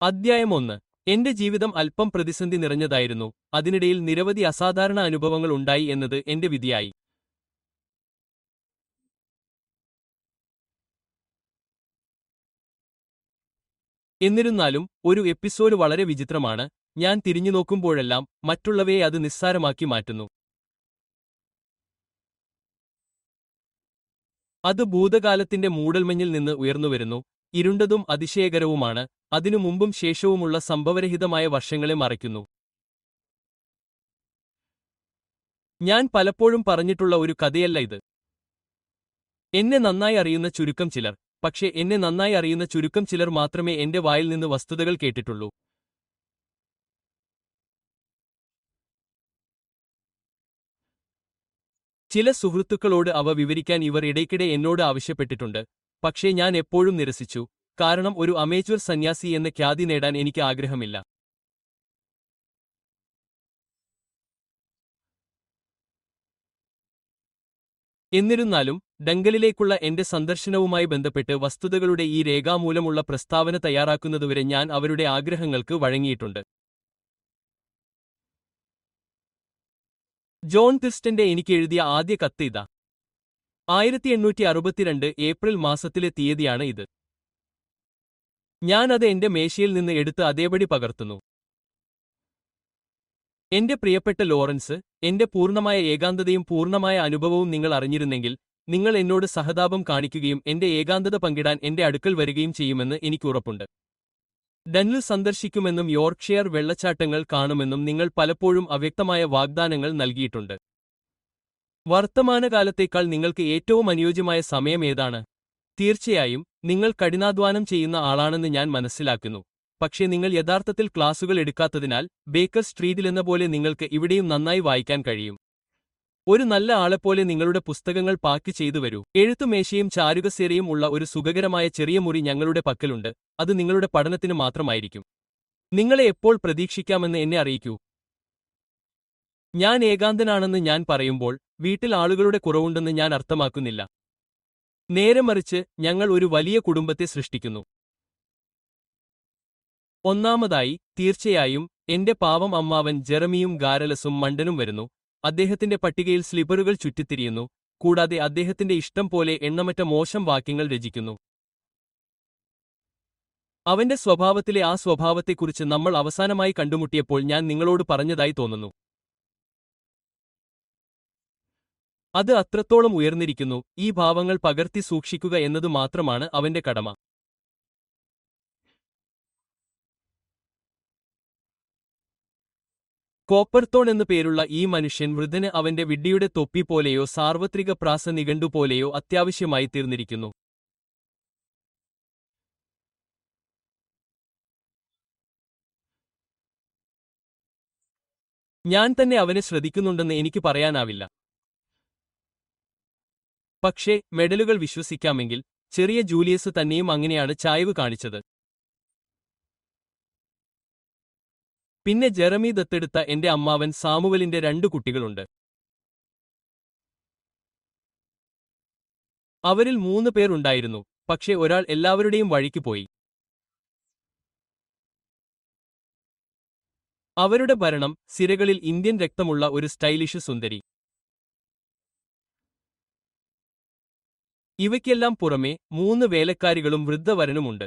അദ്ധ്യായം ഒന്ന് എന്റെ ജീവിതം അല്പം പ്രതിസന്ധി നിറഞ്ഞതായിരുന്നു അതിനിടയിൽ നിരവധി അസാധാരണ അനുഭവങ്ങൾ ഉണ്ടായി എന്നത് എന്റെ വിധിയായി എന്നിരുന്നാലും ഒരു എപ്പിസോഡ് വളരെ വിചിത്രമാണ് ഞാൻ തിരിഞ്ഞു നോക്കുമ്പോഴെല്ലാം മറ്റുള്ളവയെ അത് നിസ്സാരമാക്കി മാറ്റുന്നു അത് ഭൂതകാലത്തിന്റെ മൂടൽമഞ്ഞിൽ നിന്ന് ഉയർന്നുവരുന്നു ഇരുണ്ടതും അതിശയകരവുമാണ് അതിനു മുമ്പും ശേഷവുമുള്ള സംഭവരഹിതമായ വർഷങ്ങളെ മറയ്ക്കുന്നു ഞാൻ പലപ്പോഴും പറഞ്ഞിട്ടുള്ള ഒരു കഥയല്ല ഇത് എന്നെ നന്നായി അറിയുന്ന ചുരുക്കം ചിലർ പക്ഷേ എന്നെ നന്നായി അറിയുന്ന ചുരുക്കം ചിലർ മാത്രമേ എന്റെ വായിൽ നിന്ന് വസ്തുതകൾ കേട്ടിട്ടുള്ളൂ ചില സുഹൃത്തുക്കളോട് അവ വിവരിക്കാൻ ഇവർ ഇടയ്ക്കിടെ എന്നോട് ആവശ്യപ്പെട്ടിട്ടുണ്ട് പക്ഷേ ഞാൻ എപ്പോഴും നിരസിച്ചു കാരണം ഒരു അമേച്വർ സന്യാസി എന്ന ഖ്യാതി നേടാൻ എനിക്ക് ആഗ്രഹമില്ല എന്നിരുന്നാലും ഡങ്കലിലേക്കുള്ള എന്റെ സന്ദർശനവുമായി ബന്ധപ്പെട്ട് വസ്തുതകളുടെ ഈ രേഖാമൂലമുള്ള പ്രസ്താവന തയ്യാറാക്കുന്നതുവരെ ഞാൻ അവരുടെ ആഗ്രഹങ്ങൾക്ക് വഴങ്ങിയിട്ടുണ്ട് ജോൺ തിർസ്റ്റന്റെ എനിക്ക് എഴുതിയ ആദ്യ കത്ത് ഇതാ ആയിരത്തി എണ്ണൂറ്റി അറുപത്തിരണ്ട് ഏപ്രിൽ മാസത്തിലെ തീയതിയാണ് ഇത് ഞാൻ അത് എന്റെ മേശയിൽ നിന്ന് എടുത്ത് അതേപടി പകർത്തുന്നു എന്റെ പ്രിയപ്പെട്ട ലോറൻസ് എന്റെ പൂർണ്ണമായ ഏകാന്തതയും പൂർണ്ണമായ അനുഭവവും നിങ്ങൾ അറിഞ്ഞിരുന്നെങ്കിൽ നിങ്ങൾ എന്നോട് സഹതാപം കാണിക്കുകയും എന്റെ ഏകാന്തത പങ്കിടാൻ എന്റെ അടുക്കൽ വരികയും ചെയ്യുമെന്ന് എനിക്ക് ഉറപ്പുണ്ട് ഡന്നിൽ സന്ദർശിക്കുമെന്നും യോർക്ക്ഷയർ വെള്ളച്ചാട്ടങ്ങൾ കാണുമെന്നും നിങ്ങൾ പലപ്പോഴും അവ്യക്തമായ വാഗ്ദാനങ്ങൾ നൽകിയിട്ടുണ്ട് വർത്തമാനകാലത്തേക്കാൾ നിങ്ങൾക്ക് ഏറ്റവും അനുയോജ്യമായ സമയം ഏതാണ് തീർച്ചയായും നിങ്ങൾ കഠിനാധ്വാനം ചെയ്യുന്ന ആളാണെന്ന് ഞാൻ മനസ്സിലാക്കുന്നു പക്ഷേ നിങ്ങൾ യഥാർത്ഥത്തിൽ ക്ലാസുകൾ എടുക്കാത്തതിനാൽ ബേക്കർ സ്ട്രീറ്റിലെന്ന പോലെ നിങ്ങൾക്ക് ഇവിടെയും നന്നായി വായിക്കാൻ കഴിയും ഒരു നല്ല ആളെപ്പോലെ നിങ്ങളുടെ പുസ്തകങ്ങൾ പാക്ക് ചെയ്തു വരൂ എഴുത്തുമേശയും ചാരുകസേരയും ഉള്ള ഒരു സുഖകരമായ ചെറിയ മുറി ഞങ്ങളുടെ പക്കലുണ്ട് അത് നിങ്ങളുടെ പഠനത്തിന് മാത്രമായിരിക്കും നിങ്ങളെ എപ്പോൾ പ്രതീക്ഷിക്കാമെന്ന് എന്നെ അറിയിക്കൂ ഞാൻ ഏകാന്തനാണെന്ന് ഞാൻ പറയുമ്പോൾ വീട്ടിൽ ആളുകളുടെ കുറവുണ്ടെന്ന് ഞാൻ അർത്ഥമാക്കുന്നില്ല നേരെ മറിച്ച് ഞങ്ങൾ ഒരു വലിയ കുടുംബത്തെ സൃഷ്ടിക്കുന്നു ഒന്നാമതായി തീർച്ചയായും എന്റെ പാവം അമ്മാവൻ ജെറമിയും ഗാരലസും മണ്ടനും വരുന്നു അദ്ദേഹത്തിന്റെ പട്ടികയിൽ സ്ലിപ്പറുകൾ ചുറ്റിത്തിരിയുന്നു കൂടാതെ അദ്ദേഹത്തിന്റെ ഇഷ്ടം പോലെ എണ്ണമറ്റ മോശം വാക്യങ്ങൾ രചിക്കുന്നു അവന്റെ സ്വഭാവത്തിലെ ആ സ്വഭാവത്തെക്കുറിച്ച് നമ്മൾ അവസാനമായി കണ്ടുമുട്ടിയപ്പോൾ ഞാൻ നിങ്ങളോട് പറഞ്ഞതായി തോന്നുന്നു അത് അത്രത്തോളം ഉയർന്നിരിക്കുന്നു ഈ ഭാവങ്ങൾ പകർത്തി സൂക്ഷിക്കുക എന്നതു മാത്രമാണ് അവന്റെ കടമ കോപ്പർത്തോൺ എന്നു പേരുള്ള ഈ മനുഷ്യൻ വൃദ്ധന് അവന്റെ വിഡ്ഢിയുടെ തൊപ്പി പോലെയോ സാർവത്രിക പ്രാസ നിഘണ്ടു പോലെയോ അത്യാവശ്യമായി തീർന്നിരിക്കുന്നു ഞാൻ തന്നെ അവനെ ശ്രദ്ധിക്കുന്നുണ്ടെന്ന് എനിക്ക് പറയാനാവില്ല പക്ഷേ മെഡലുകൾ വിശ്വസിക്കാമെങ്കിൽ ചെറിയ ജൂലിയസ് തന്നെയും അങ്ങനെയാണ് ചായ്വ് കാണിച്ചത് പിന്നെ ജെറമി ദത്തെടുത്ത എന്റെ അമ്മാവൻ സാമുവലിന്റെ രണ്ടു കുട്ടികളുണ്ട് അവരിൽ മൂന്ന് പേർ ഉണ്ടായിരുന്നു പക്ഷേ ഒരാൾ എല്ലാവരുടെയും വഴിക്ക് പോയി അവരുടെ ഭരണം സിരകളിൽ ഇന്ത്യൻ രക്തമുള്ള ഒരു സ്റ്റൈലിഷ് സുന്ദരി ഇവയ്ക്കെല്ലാം പുറമെ മൂന്ന് വേലക്കാരികളും വൃദ്ധവരനുമുണ്ട്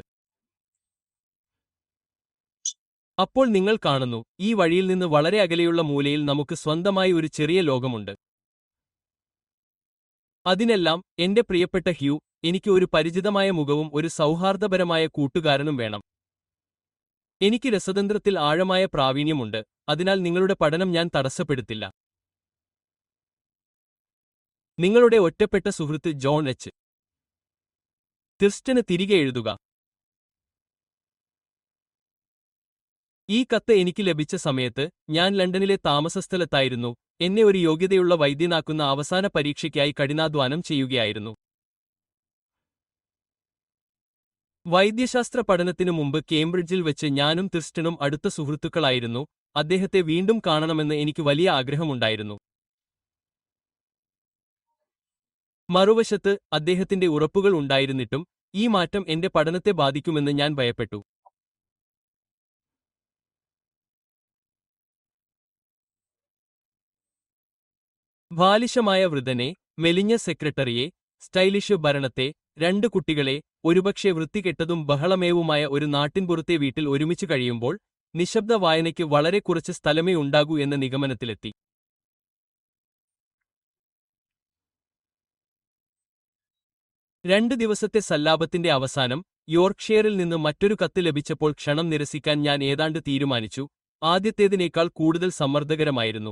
അപ്പോൾ നിങ്ങൾ കാണുന്നു ഈ വഴിയിൽ നിന്ന് വളരെ അകലെയുള്ള മൂലയിൽ നമുക്ക് സ്വന്തമായി ഒരു ചെറിയ ലോകമുണ്ട് അതിനെല്ലാം എന്റെ പ്രിയപ്പെട്ട ഹ്യൂ എനിക്ക് ഒരു പരിചിതമായ മുഖവും ഒരു സൗഹാർദ്ദപരമായ കൂട്ടുകാരനും വേണം എനിക്ക് രസതന്ത്രത്തിൽ ആഴമായ പ്രാവീണ്യമുണ്ട് അതിനാൽ നിങ്ങളുടെ പഠനം ഞാൻ തടസ്സപ്പെടുത്തില്ല നിങ്ങളുടെ ഒറ്റപ്പെട്ട സുഹൃത്ത് ജോൺ എച്ച് തിർസ്റ്റന് തിരികെ എഴുതുക ഈ കത്ത് എനിക്ക് ലഭിച്ച സമയത്ത് ഞാൻ ലണ്ടനിലെ താമസസ്ഥലത്തായിരുന്നു എന്നെ ഒരു യോഗ്യതയുള്ള വൈദ്യനാക്കുന്ന അവസാന പരീക്ഷയ്ക്കായി കഠിനാധ്വാനം ചെയ്യുകയായിരുന്നു വൈദ്യശാസ്ത്ര പഠനത്തിനു മുമ്പ് കേംബ്രിഡ്ജിൽ വെച്ച് ഞാനും തിർസ്റ്റനും അടുത്ത സുഹൃത്തുക്കളായിരുന്നു അദ്ദേഹത്തെ വീണ്ടും കാണണമെന്ന് എനിക്ക് വലിയ ആഗ്രഹമുണ്ടായിരുന്നു മറുവശത്ത് അദ്ദേഹത്തിന്റെ ഉറപ്പുകൾ ഉണ്ടായിരുന്നിട്ടും ഈ മാറ്റം എന്റെ പഠനത്തെ ബാധിക്കുമെന്ന് ഞാൻ ഭയപ്പെട്ടു ബാലിശമായ വൃതനെ മെലിഞ്ഞ സെക്രട്ടറിയെ സ്റ്റൈലിഷ് ഭരണത്തെ രണ്ട് കുട്ടികളെ ഒരുപക്ഷെ വൃത്തികെട്ടതും ബഹളമേവുമായ ഒരു നാട്ടിൻപുറത്തെ വീട്ടിൽ ഒരുമിച്ച് കഴിയുമ്പോൾ നിശബ്ദ വായനയ്ക്ക് വളരെ കുറച്ച് സ്ഥലമേ ഉണ്ടാകൂ എന്ന നിഗമനത്തിലെത്തി രണ്ട് ദിവസത്തെ സല്ലാപത്തിന്റെ അവസാനം യോർക്ക്ഷയറിൽ നിന്ന് മറ്റൊരു കത്ത് ലഭിച്ചപ്പോൾ ക്ഷണം നിരസിക്കാൻ ഞാൻ ഏതാണ്ട് തീരുമാനിച്ചു ആദ്യത്തേതിനേക്കാൾ കൂടുതൽ സമ്മർദ്ദകരമായിരുന്നു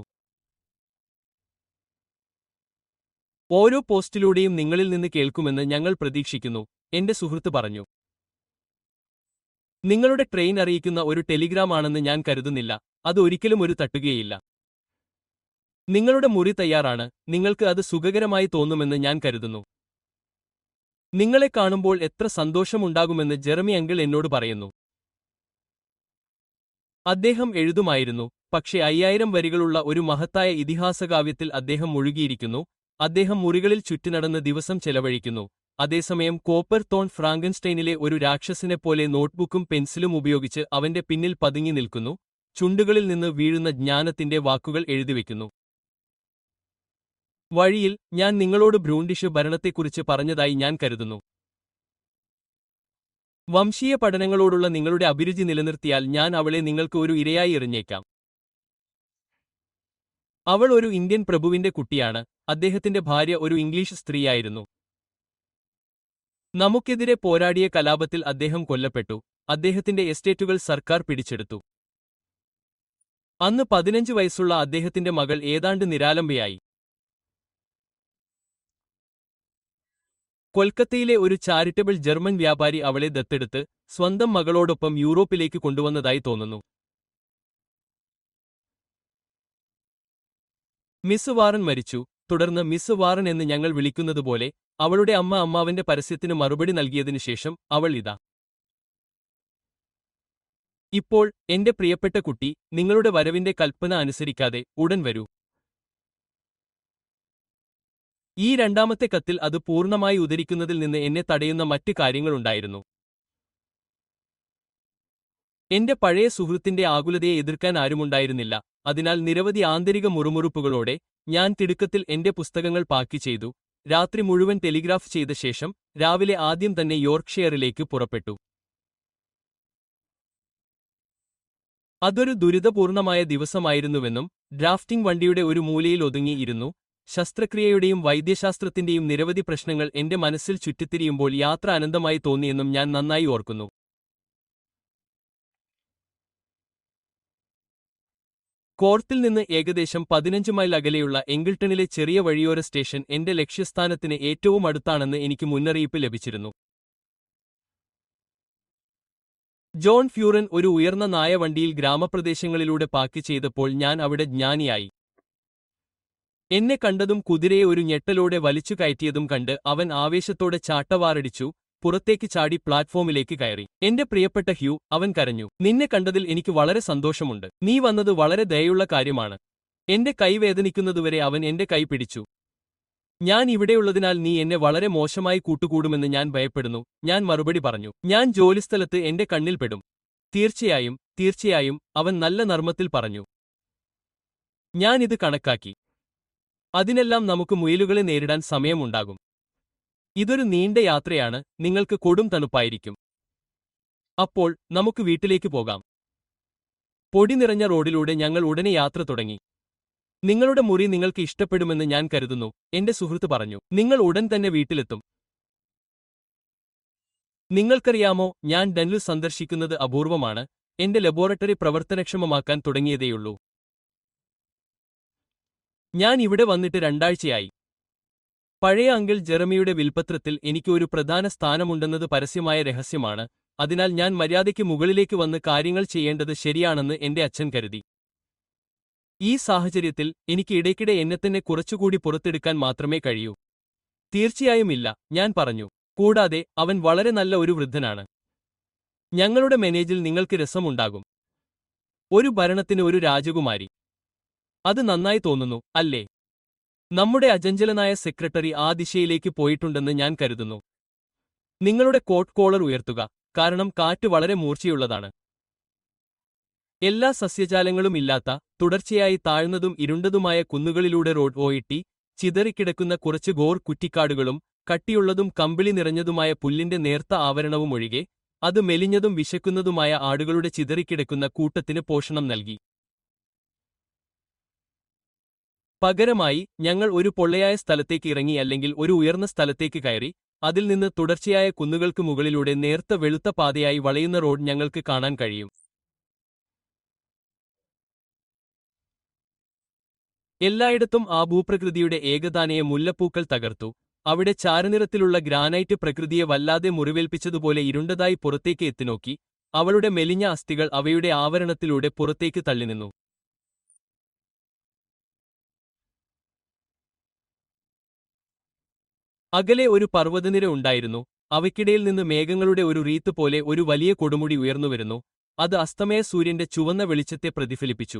ഓരോ പോസ്റ്റിലൂടെയും നിങ്ങളിൽ നിന്ന് കേൾക്കുമെന്ന് ഞങ്ങൾ പ്രതീക്ഷിക്കുന്നു എന്റെ സുഹൃത്ത് പറഞ്ഞു നിങ്ങളുടെ ട്രെയിൻ അറിയിക്കുന്ന ഒരു ടെലിഗ്രാം ആണെന്ന് ഞാൻ കരുതുന്നില്ല അത് ഒരിക്കലും ഒരു തട്ടുകയില്ല നിങ്ങളുടെ മുറി തയ്യാറാണ് നിങ്ങൾക്ക് അത് സുഖകരമായി തോന്നുമെന്ന് ഞാൻ കരുതുന്നു നിങ്ങളെ കാണുമ്പോൾ എത്ര സന്തോഷമുണ്ടാകുമെന്ന് ജെറമി അങ്കിൾ എന്നോട് പറയുന്നു അദ്ദേഹം എഴുതുമായിരുന്നു പക്ഷേ അയ്യായിരം വരികളുള്ള ഒരു മഹത്തായ ഇതിഹാസകാവ്യത്തിൽ അദ്ദേഹം മുഴുകിയിരിക്കുന്നു അദ്ദേഹം മുറികളിൽ ചുറ്റിനടന്ന് ദിവസം ചെലവഴിക്കുന്നു അതേസമയം കോപ്പർ തോൺ ഫ്രാങ്കൻസ്റ്റൈനിലെ ഒരു രാക്ഷസിനെപ്പോലെ നോട്ട്ബുക്കും പെൻസിലും ഉപയോഗിച്ച് അവന്റെ പിന്നിൽ പതുങ്ങി നിൽക്കുന്നു ചുണ്ടുകളിൽ നിന്ന് വീഴുന്ന ജ്ഞാനത്തിന്റെ വാക്കുകൾ എഴുതിവെക്കുന്നു വഴിയിൽ ഞാൻ നിങ്ങളോട് ബ്രൂണ്ടിഷ് ഭരണത്തെക്കുറിച്ച് പറഞ്ഞതായി ഞാൻ കരുതുന്നു വംശീയ പഠനങ്ങളോടുള്ള നിങ്ങളുടെ അഭിരുചി നിലനിർത്തിയാൽ ഞാൻ അവളെ നിങ്ങൾക്ക് ഒരു ഇരയായി എറിഞ്ഞേക്കാം അവൾ ഒരു ഇന്ത്യൻ പ്രഭുവിന്റെ കുട്ടിയാണ് അദ്ദേഹത്തിന്റെ ഭാര്യ ഒരു ഇംഗ്ലീഷ് സ്ത്രീയായിരുന്നു നമുക്കെതിരെ പോരാടിയ കലാപത്തിൽ അദ്ദേഹം കൊല്ലപ്പെട്ടു അദ്ദേഹത്തിന്റെ എസ്റ്റേറ്റുകൾ സർക്കാർ പിടിച്ചെടുത്തു അന്ന് പതിനഞ്ച് വയസ്സുള്ള അദ്ദേഹത്തിന്റെ മകൾ ഏതാണ്ട് നിരാലംബയായി കൊൽക്കത്തയിലെ ഒരു ചാരിറ്റബിൾ ജർമ്മൻ വ്യാപാരി അവളെ ദത്തെടുത്ത് സ്വന്തം മകളോടൊപ്പം യൂറോപ്പിലേക്ക് കൊണ്ടുവന്നതായി തോന്നുന്നു മിസ് വാറൻ മരിച്ചു തുടർന്ന് മിസ് വാറൻ എന്ന് ഞങ്ങൾ വിളിക്കുന്നതുപോലെ അവളുടെ അമ്മ അമ്മാവന്റെ പരസ്യത്തിന് മറുപടി നൽകിയതിനു ശേഷം അവൾ ഇതാ ഇപ്പോൾ എന്റെ പ്രിയപ്പെട്ട കുട്ടി നിങ്ങളുടെ വരവിന്റെ കൽപ്പന അനുസരിക്കാതെ ഉടൻ വരൂ ഈ രണ്ടാമത്തെ കത്തിൽ അത് പൂർണ്ണമായി ഉദരിക്കുന്നതിൽ നിന്ന് എന്നെ തടയുന്ന മറ്റ് കാര്യങ്ങളുണ്ടായിരുന്നു എന്റെ പഴയ സുഹൃത്തിന്റെ ആകുലതയെ എതിർക്കാൻ ആരുമുണ്ടായിരുന്നില്ല അതിനാൽ നിരവധി ആന്തരിക മുറുമുറുപ്പുകളോടെ ഞാൻ തിടുക്കത്തിൽ എന്റെ പുസ്തകങ്ങൾ പാക്കി ചെയ്തു രാത്രി മുഴുവൻ ടെലിഗ്രാഫ് ചെയ്ത ശേഷം രാവിലെ ആദ്യം തന്നെ യോർക്ക്ഷയറിലേക്ക് പുറപ്പെട്ടു അതൊരു ദുരിതപൂർണമായ ദിവസമായിരുന്നുവെന്നും ഡ്രാഫ്റ്റിംഗ് വണ്ടിയുടെ ഒരു മൂലയിൽ ഒതുങ്ങിയിരുന്നു ശസ്ത്രക്രിയയുടെയും വൈദ്യശാസ്ത്രത്തിന്റെയും നിരവധി പ്രശ്നങ്ങൾ എന്റെ മനസ്സിൽ ചുറ്റിത്തിരിയുമ്പോൾ യാത്ര അനന്തമായി തോന്നിയെന്നും ഞാൻ നന്നായി ഓർക്കുന്നു കോർത്തിൽ നിന്ന് ഏകദേശം പതിനഞ്ച് മൈൽ അകലെയുള്ള എങ്കിൾട്ടണിലെ ചെറിയ വഴിയോര സ്റ്റേഷൻ എന്റെ ലക്ഷ്യസ്ഥാനത്തിന് ഏറ്റവും അടുത്താണെന്ന് എനിക്ക് മുന്നറിയിപ്പ് ലഭിച്ചിരുന്നു ജോൺ ഫ്യൂറൻ ഒരു ഉയർന്ന നായവണ്ടിയിൽ ഗ്രാമപ്രദേശങ്ങളിലൂടെ പാക്ക് ചെയ്തപ്പോൾ ഞാൻ അവിടെ ജ്ഞാനിയായി എന്നെ കണ്ടതും കുതിരയെ ഒരു ഞെട്ടലോടെ വലിച്ചു കയറ്റിയതും കണ്ട് അവൻ ആവേശത്തോടെ ചാട്ടവാറടിച്ചു പുറത്തേക്ക് ചാടി പ്ലാറ്റ്ഫോമിലേക്ക് കയറി എന്റെ പ്രിയപ്പെട്ട ഹ്യൂ അവൻ കരഞ്ഞു നിന്നെ കണ്ടതിൽ എനിക്ക് വളരെ സന്തോഷമുണ്ട് നീ വന്നത് വളരെ ദയുള്ള കാര്യമാണ് എന്റെ കൈ വേദനിക്കുന്നതുവരെ അവൻ എന്റെ കൈ പിടിച്ചു ഞാൻ ഇവിടെയുള്ളതിനാൽ നീ എന്നെ വളരെ മോശമായി കൂട്ടുകൂടുമെന്ന് ഞാൻ ഭയപ്പെടുന്നു ഞാൻ മറുപടി പറഞ്ഞു ഞാൻ ജോലിസ്ഥലത്ത് എന്റെ കണ്ണിൽപ്പെടും തീർച്ചയായും തീർച്ചയായും അവൻ നല്ല നർമ്മത്തിൽ പറഞ്ഞു ഞാനിത് കണക്കാക്കി അതിനെല്ലാം നമുക്ക് മുയലുകളെ നേരിടാൻ സമയമുണ്ടാകും ഇതൊരു നീണ്ട യാത്രയാണ് നിങ്ങൾക്ക് കൊടും തണുപ്പായിരിക്കും അപ്പോൾ നമുക്ക് വീട്ടിലേക്ക് പോകാം പൊടി നിറഞ്ഞ റോഡിലൂടെ ഞങ്ങൾ ഉടനെ യാത്ര തുടങ്ങി നിങ്ങളുടെ മുറി നിങ്ങൾക്ക് ഇഷ്ടപ്പെടുമെന്ന് ഞാൻ കരുതുന്നു എന്റെ സുഹൃത്ത് പറഞ്ഞു നിങ്ങൾ ഉടൻ തന്നെ വീട്ടിലെത്തും നിങ്ങൾക്കറിയാമോ ഞാൻ ഡെൻലു സന്ദർശിക്കുന്നത് അപൂർവമാണ് എന്റെ ലബോറട്ടറി പ്രവർത്തനക്ഷമമാക്കാൻ തുടങ്ങിയതേയുള്ളൂ ഞാൻ ഇവിടെ വന്നിട്ട് രണ്ടാഴ്ചയായി പഴയ അങ്കിൾ ജെറമിയുടെ വിൽപത്രത്തിൽ എനിക്ക് ഒരു പ്രധാന സ്ഥാനമുണ്ടെന്നത് പരസ്യമായ രഹസ്യമാണ് അതിനാൽ ഞാൻ മര്യാദയ്ക്ക് മുകളിലേക്ക് വന്ന് കാര്യങ്ങൾ ചെയ്യേണ്ടത് ശരിയാണെന്ന് എന്റെ അച്ഛൻ കരുതി ഈ സാഹചര്യത്തിൽ എനിക്ക് ഇടയ്ക്കിടെ എന്നെത്തന്നെ കുറച്ചുകൂടി പുറത്തെടുക്കാൻ മാത്രമേ കഴിയൂ തീർച്ചയായും ഇല്ല ഞാൻ പറഞ്ഞു കൂടാതെ അവൻ വളരെ നല്ല ഒരു വൃദ്ധനാണ് ഞങ്ങളുടെ മെനേജിൽ നിങ്ങൾക്ക് രസമുണ്ടാകും ഒരു ഭരണത്തിന് ഒരു രാജകുമാരി അത് നന്നായി തോന്നുന്നു അല്ലേ നമ്മുടെ അജഞ്ചലനായ സെക്രട്ടറി ആ ദിശയിലേക്ക് പോയിട്ടുണ്ടെന്ന് ഞാൻ കരുതുന്നു നിങ്ങളുടെ കോട്ട് കോളർ ഉയർത്തുക കാരണം കാറ്റ് വളരെ മൂർച്ചയുള്ളതാണ് എല്ലാ സസ്യജാലങ്ങളും ഇല്ലാത്ത തുടർച്ചയായി താഴ്ന്നതും ഇരുണ്ടതുമായ കുന്നുകളിലൂടെ റോഡ് ഓയിട്ടി ചിതറിക്കിടക്കുന്ന കുറച്ച് ഗോർ കുറ്റിക്കാടുകളും കട്ടിയുള്ളതും കമ്പിളി നിറഞ്ഞതുമായ പുല്ലിന്റെ നേർത്ത ആവരണവും ഒഴികെ അത് മെലിഞ്ഞതും വിശക്കുന്നതുമായ ആടുകളുടെ ചിതറിക്കിടക്കുന്ന കൂട്ടത്തിന് പോഷണം നൽകി പകരമായി ഞങ്ങൾ ഒരു പൊള്ളയായ സ്ഥലത്തേക്ക് ഇറങ്ങി അല്ലെങ്കിൽ ഒരു ഉയർന്ന സ്ഥലത്തേക്ക് കയറി അതിൽ നിന്ന് തുടർച്ചയായ കുന്നുകൾക്ക് മുകളിലൂടെ നേർത്ത വെളുത്ത പാതയായി വളയുന്ന റോഡ് ഞങ്ങൾക്ക് കാണാൻ കഴിയും എല്ലായിടത്തും ആ ഭൂപ്രകൃതിയുടെ ഏകതാനയെ മുല്ലപ്പൂക്കൾ തകർത്തു അവിടെ ചാരനിറത്തിലുള്ള ഗ്രാനൈറ്റ് പ്രകൃതിയെ വല്ലാതെ മുറിവേൽപ്പിച്ചതുപോലെ ഇരുണ്ടതായി പുറത്തേക്ക് എത്തിനോക്കി അവളുടെ മെലിഞ്ഞ അസ്ഥികൾ അവയുടെ ആവരണത്തിലൂടെ പുറത്തേക്ക് തള്ളിനിന്നു അകലെ ഒരു പർവ്വതനിര ഉണ്ടായിരുന്നു അവയ്ക്കിടയിൽ നിന്ന് മേഘങ്ങളുടെ ഒരു റീത്ത് പോലെ ഒരു വലിയ കൊടുമുടി ഉയർന്നുവരുന്നു അത് അസ്തമയ സൂര്യന്റെ ചുവന്ന വെളിച്ചത്തെ പ്രതിഫലിപ്പിച്ചു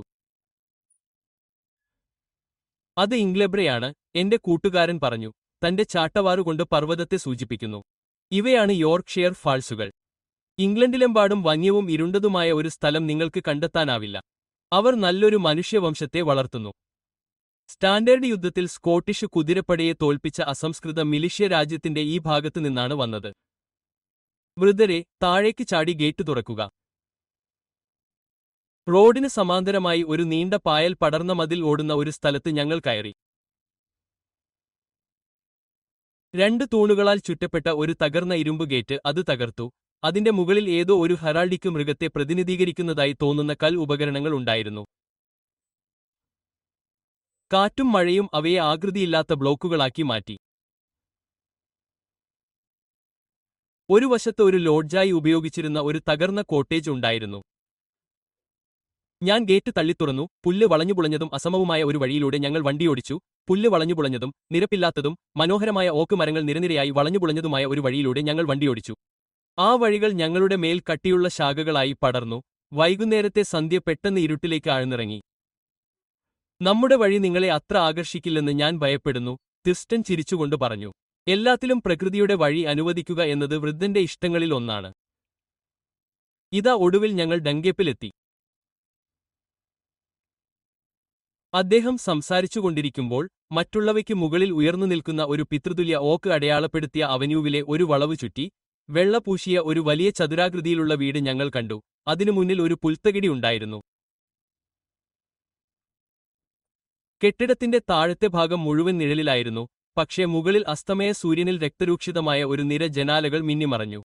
അത് ഇംഗ്ലബ്രയാണ് എന്റെ കൂട്ടുകാരൻ പറഞ്ഞു തന്റെ ചാട്ടവാറുകൊണ്ട് പർവ്വതത്തെ സൂചിപ്പിക്കുന്നു ഇവയാണ് യോർക്ക്ഷയർ ഫാൾസുകൾ ഇംഗ്ലണ്ടിലെമ്പാടും വന്യവും ഇരുണ്ടതുമായ ഒരു സ്ഥലം നിങ്ങൾക്ക് കണ്ടെത്താനാവില്ല അവർ നല്ലൊരു മനുഷ്യവംശത്തെ വളർത്തുന്നു സ്റ്റാൻഡേർഡ് യുദ്ധത്തിൽ സ്കോട്ടിഷ് കുതിരപ്പടയെ തോൽപ്പിച്ച അസംസ്കൃത മിലിഷ്യ രാജ്യത്തിന്റെ ഈ ഭാഗത്തു നിന്നാണ് വന്നത് വൃദ്ധരെ താഴേക്ക് ചാടി ഗേറ്റ് തുറക്കുക റോഡിന് സമാന്തരമായി ഒരു നീണ്ട പായൽ പടർന്ന മതിൽ ഓടുന്ന ഒരു സ്ഥലത്ത് ഞങ്ങൾ കയറി രണ്ട് തൂണുകളാൽ ചുറ്റപ്പെട്ട ഒരു തകർന്ന ഇരുമ്പ് ഗേറ്റ് അത് തകർത്തു അതിന്റെ മുകളിൽ ഏതോ ഒരു ഹെറാൾഡിക്ക് മൃഗത്തെ പ്രതിനിധീകരിക്കുന്നതായി തോന്നുന്ന കൽ ഉപകരണങ്ങൾ ഉണ്ടായിരുന്നു കാറ്റും മഴയും അവയെ ആകൃതിയില്ലാത്ത ബ്ലോക്കുകളാക്കി മാറ്റി ഒരു വശത്ത് ഒരു ലോഡ്ജായി ഉപയോഗിച്ചിരുന്ന ഒരു തകർന്ന കോട്ടേജ് ഉണ്ടായിരുന്നു ഞാൻ ഗേറ്റ് തള്ളിത്തുറന്നു പുല്ല് വളഞ്ഞുപുളഞ്ഞതും അസമവുമായ ഒരു വഴിയിലൂടെ ഞങ്ങൾ വണ്ടിയോടിച്ചു പുല്ല് വളഞ്ഞുപുളഞ്ഞതും നിരപ്പില്ലാത്തതും മനോഹരമായ ഓക്ക് മരങ്ങൾ നിരനിരയായി വളഞ്ഞുപുളഞ്ഞതുമായ ഒരു വഴിയിലൂടെ ഞങ്ങൾ വണ്ടിയോടിച്ചു ആ വഴികൾ ഞങ്ങളുടെ മേൽ കട്ടിയുള്ള ശാഖകളായി പടർന്നു വൈകുന്നേരത്തെ സന്ധ്യ പെട്ടെന്ന് ഇരുട്ടിലേക്ക് ആഴ്ന്നിറങ്ങി നമ്മുടെ വഴി നിങ്ങളെ അത്ര ആകർഷിക്കില്ലെന്ന് ഞാൻ ഭയപ്പെടുന്നു തിസ്റ്റൻ ചിരിച്ചുകൊണ്ട് പറഞ്ഞു എല്ലാത്തിലും പ്രകൃതിയുടെ വഴി അനുവദിക്കുക എന്നത് വൃദ്ധന്റെ ഇഷ്ടങ്ങളിൽ ഒന്നാണ് ഇതാ ഒടുവിൽ ഞങ്ങൾ ഡങ്കേപ്പിലെത്തി അദ്ദേഹം സംസാരിച്ചുകൊണ്ടിരിക്കുമ്പോൾ മറ്റുള്ളവയ്ക്ക് മുകളിൽ ഉയർന്നു നിൽക്കുന്ന ഒരു പിതൃതുല്യ ഓക്ക് അടയാളപ്പെടുത്തിയ അവന്യൂവിലെ ഒരു വളവ് ചുറ്റി വെള്ളപൂശിയ ഒരു വലിയ ചതുരാകൃതിയിലുള്ള വീട് ഞങ്ങൾ കണ്ടു അതിനു മുന്നിൽ ഒരു പുൽത്തകിടി ഉണ്ടായിരുന്നു കെട്ടിടത്തിന്റെ താഴത്തെ ഭാഗം മുഴുവൻ നിഴലിലായിരുന്നു പക്ഷേ മുകളിൽ അസ്തമയ സൂര്യനിൽ രക്തരൂക്ഷിതമായ ഒരു നിര ജനാലകൾ മിന്നിമറഞ്ഞു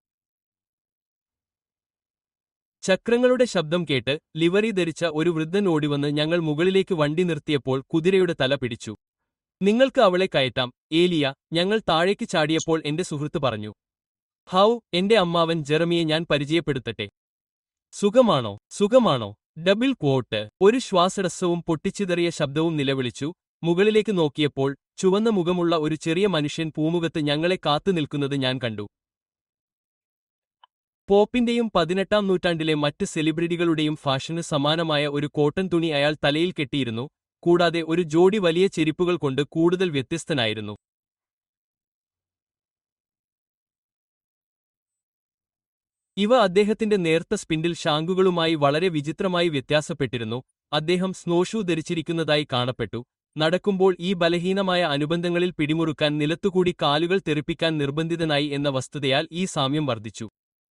ചക്രങ്ങളുടെ ശബ്ദം കേട്ട് ലിവറി ധരിച്ച ഒരു വൃദ്ധൻ ഓടിവന്ന് ഞങ്ങൾ മുകളിലേക്ക് വണ്ടി നിർത്തിയപ്പോൾ കുതിരയുടെ തല പിടിച്ചു നിങ്ങൾക്ക് അവളെ കയറ്റാം ഏലിയ ഞങ്ങൾ താഴേക്ക് ചാടിയപ്പോൾ എന്റെ സുഹൃത്ത് പറഞ്ഞു ഹൗ എന്റെ അമ്മാവൻ ജെറമിയെ ഞാൻ പരിചയപ്പെടുത്തട്ടെ സുഖമാണോ സുഖമാണോ ഡബിൾ ക്വോട്ട് ഒരു ശ്വാസടസ്സവും പൊട്ടിച്ചിതറിയ ശബ്ദവും നിലവിളിച്ചു മുകളിലേക്ക് നോക്കിയപ്പോൾ ചുവന്ന മുഖമുള്ള ഒരു ചെറിയ മനുഷ്യൻ പൂമുഖത്ത് ഞങ്ങളെ കാത്തു നിൽക്കുന്നത് ഞാൻ കണ്ടു പോപ്പിന്റെയും പതിനെട്ടാം നൂറ്റാണ്ടിലെ മറ്റ് സെലിബ്രിറ്റികളുടെയും ഫാഷന് സമാനമായ ഒരു കോട്ടൺ തുണി അയാൾ തലയിൽ കെട്ടിയിരുന്നു കൂടാതെ ഒരു ജോഡി വലിയ ചെരിപ്പുകൾ കൊണ്ട് കൂടുതൽ വ്യത്യസ്തനായിരുന്നു ഇവ അദ്ദേഹത്തിന്റെ നേർത്ത സ്പിൻഡിൽ ഷാങ്കുകളുമായി വളരെ വിചിത്രമായി വ്യത്യാസപ്പെട്ടിരുന്നു അദ്ദേഹം സ്നോഷൂ ധരിച്ചിരിക്കുന്നതായി കാണപ്പെട്ടു നടക്കുമ്പോൾ ഈ ബലഹീനമായ അനുബന്ധങ്ങളിൽ പിടിമുറുക്കാൻ നിലത്തുകൂടി കാലുകൾ തെറിപ്പിക്കാൻ നിർബന്ധിതനായി എന്ന വസ്തുതയാൽ ഈ സാമ്യം വർദ്ധിച്ചു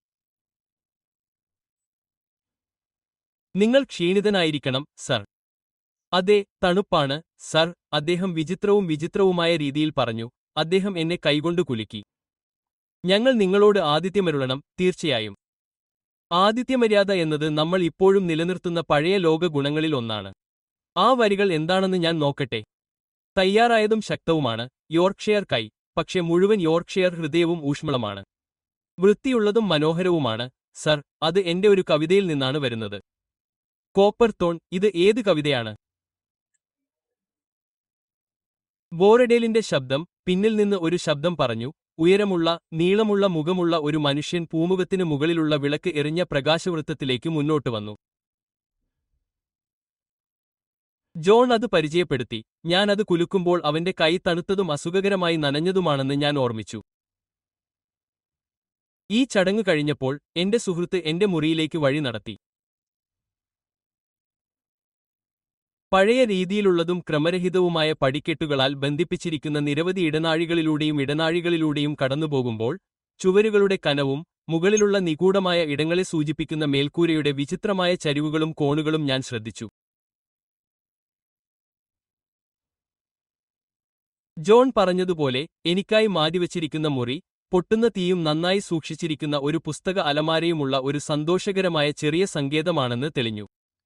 നിങ്ങൾ ക്ഷീണിതനായിരിക്കണം സർ അതെ തണുപ്പാണ് സർ അദ്ദേഹം വിചിത്രവും വിചിത്രവുമായ രീതിയിൽ പറഞ്ഞു അദ്ദേഹം എന്നെ കൈകൊണ്ട് കുലുക്കി ഞങ്ങൾ നിങ്ങളോട് ആതിഥ്യമരുളണം തീർച്ചയായും ആതിഥ്യമര്യാദ എന്നത് നമ്മൾ ഇപ്പോഴും നിലനിർത്തുന്ന പഴയ ലോക ഗുണങ്ങളിൽ ഒന്നാണ് ആ വരികൾ എന്താണെന്ന് ഞാൻ നോക്കട്ടെ തയ്യാറായതും ശക്തവുമാണ് യോർക്ക്ഷയർ കൈ പക്ഷെ മുഴുവൻ യോർക്ക്ഷയർ ഹൃദയവും ഊഷ്മളമാണ് വൃത്തിയുള്ളതും മനോഹരവുമാണ് സർ അത് എന്റെ ഒരു കവിതയിൽ നിന്നാണ് വരുന്നത് കോപ്പർ തോൺ ഇത് ഏത് കവിതയാണ് ബോറഡേലിന്റെ ശബ്ദം പിന്നിൽ നിന്ന് ഒരു ശബ്ദം പറഞ്ഞു ഉയരമുള്ള നീളമുള്ള മുഖമുള്ള ഒരു മനുഷ്യൻ പൂമുഖത്തിനു മുകളിലുള്ള വിളക്ക് എറിഞ്ഞ പ്രകാശവൃത്തത്തിലേക്ക് മുന്നോട്ട് വന്നു ജോൺ അത് പരിചയപ്പെടുത്തി ഞാൻ അത് കുലുക്കുമ്പോൾ അവന്റെ കൈ തണുത്തതും അസുഖകരമായി നനഞ്ഞതുമാണെന്ന് ഞാൻ ഓർമ്മിച്ചു ഈ ചടങ്ങ് കഴിഞ്ഞപ്പോൾ എന്റെ സുഹൃത്ത് എന്റെ മുറിയിലേക്ക് വഴി നടത്തി പഴയ രീതിയിലുള്ളതും ക്രമരഹിതവുമായ പടിക്കെട്ടുകളാൽ ബന്ധിപ്പിച്ചിരിക്കുന്ന നിരവധി ഇടനാഴികളിലൂടെയും ഇടനാഴികളിലൂടെയും കടന്നുപോകുമ്പോൾ ചുവരുകളുടെ കനവും മുകളിലുള്ള നിഗൂഢമായ ഇടങ്ങളെ സൂചിപ്പിക്കുന്ന മേൽക്കൂരയുടെ വിചിത്രമായ ചരിവുകളും കോണുകളും ഞാൻ ശ്രദ്ധിച്ചു ജോൺ പറഞ്ഞതുപോലെ എനിക്കായി മാറ്റിവച്ചിരിക്കുന്ന മുറി പൊട്ടുന്ന തീയും നന്നായി സൂക്ഷിച്ചിരിക്കുന്ന ഒരു പുസ്തക അലമാരയുമുള്ള ഒരു സന്തോഷകരമായ ചെറിയ സങ്കേതമാണെന്ന് തെളിഞ്ഞു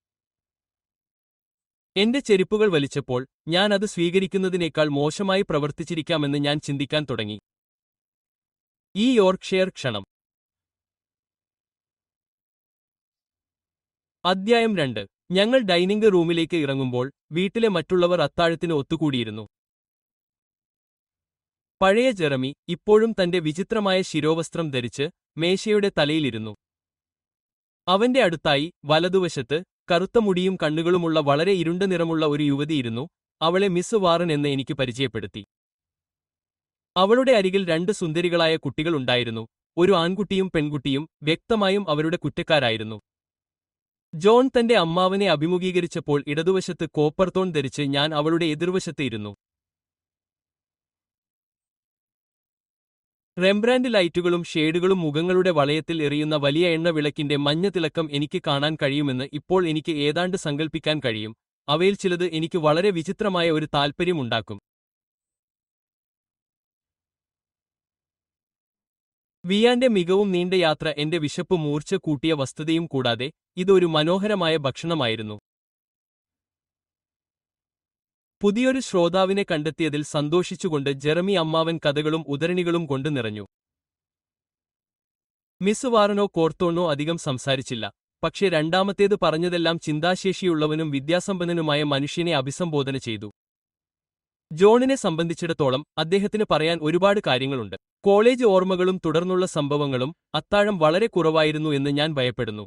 എന്റെ ചെരുപ്പുകൾ വലിച്ചപ്പോൾ ഞാൻ അത് സ്വീകരിക്കുന്നതിനേക്കാൾ മോശമായി പ്രവർത്തിച്ചിരിക്കാമെന്ന് ഞാൻ ചിന്തിക്കാൻ തുടങ്ങി ഈ യോർക്ക്ഷയർ ക്ഷണം അദ്ധ്യായം രണ്ട് ഞങ്ങൾ ഡൈനിംഗ് റൂമിലേക്ക് ഇറങ്ങുമ്പോൾ വീട്ടിലെ മറ്റുള്ളവർ അത്താഴത്തിന് ഒത്തുകൂടിയിരുന്നു പഴയ ജെറമി ഇപ്പോഴും തന്റെ വിചിത്രമായ ശിരോവസ്ത്രം ധരിച്ച് മേശയുടെ തലയിലിരുന്നു അവന്റെ അടുത്തായി വലതുവശത്ത് കറുത്ത മുടിയും കണ്ണുകളുമുള്ള വളരെ ഇരുണ്ട നിറമുള്ള ഒരു യുവതിയിരുന്നു അവളെ മിസ് വാറൻ എന്ന് എനിക്ക് പരിചയപ്പെടുത്തി അവളുടെ അരികിൽ രണ്ട് സുന്ദരികളായ കുട്ടികൾ ഉണ്ടായിരുന്നു ഒരു ആൺകുട്ടിയും പെൺകുട്ടിയും വ്യക്തമായും അവരുടെ കുറ്റക്കാരായിരുന്നു ജോൺ തന്റെ അമ്മാവനെ അഭിമുഖീകരിച്ചപ്പോൾ ഇടതുവശത്ത് കോപ്പർത്തോൺ ധരിച്ച് ഞാൻ അവളുടെ എതിർവശത്ത് ഇരുന്നു റെംബ്രാൻഡ് ലൈറ്റുകളും ഷേഡുകളും മുഖങ്ങളുടെ വളയത്തിൽ എറിയുന്ന വലിയ എണ്ണ വിളക്കിന്റെ മഞ്ഞ തിളക്കം എനിക്ക് കാണാൻ കഴിയുമെന്ന് ഇപ്പോൾ എനിക്ക് ഏതാണ്ട് സങ്കൽപ്പിക്കാൻ കഴിയും അവയിൽ ചിലത് എനിക്ക് വളരെ വിചിത്രമായ ഒരു താൽപ്പര്യമുണ്ടാക്കും വിയാന്റെ മികവും നീണ്ട യാത്ര എന്റെ വിശപ്പ് മൂർച്ച കൂട്ടിയ വസ്തുതയും കൂടാതെ ഇതൊരു മനോഹരമായ ഭക്ഷണമായിരുന്നു പുതിയൊരു ശ്രോതാവിനെ കണ്ടെത്തിയതിൽ സന്തോഷിച്ചുകൊണ്ട് ജെറമി അമ്മാവൻ കഥകളും ഉദരണികളും കൊണ്ട് നിറഞ്ഞു മിസ് വാറനോ കോർത്തോണോ അധികം സംസാരിച്ചില്ല പക്ഷേ രണ്ടാമത്തേത് പറഞ്ഞതെല്ലാം ചിന്താശേഷിയുള്ളവനും വിദ്യാസമ്പന്നനുമായ മനുഷ്യനെ അഭിസംബോധന ചെയ്തു ജോണിനെ സംബന്ധിച്ചിടത്തോളം അദ്ദേഹത്തിന് പറയാൻ ഒരുപാട് കാര്യങ്ങളുണ്ട് കോളേജ് ഓർമ്മകളും തുടർന്നുള്ള സംഭവങ്ങളും അത്താഴം വളരെ കുറവായിരുന്നു എന്ന് ഞാൻ ഭയപ്പെടുന്നു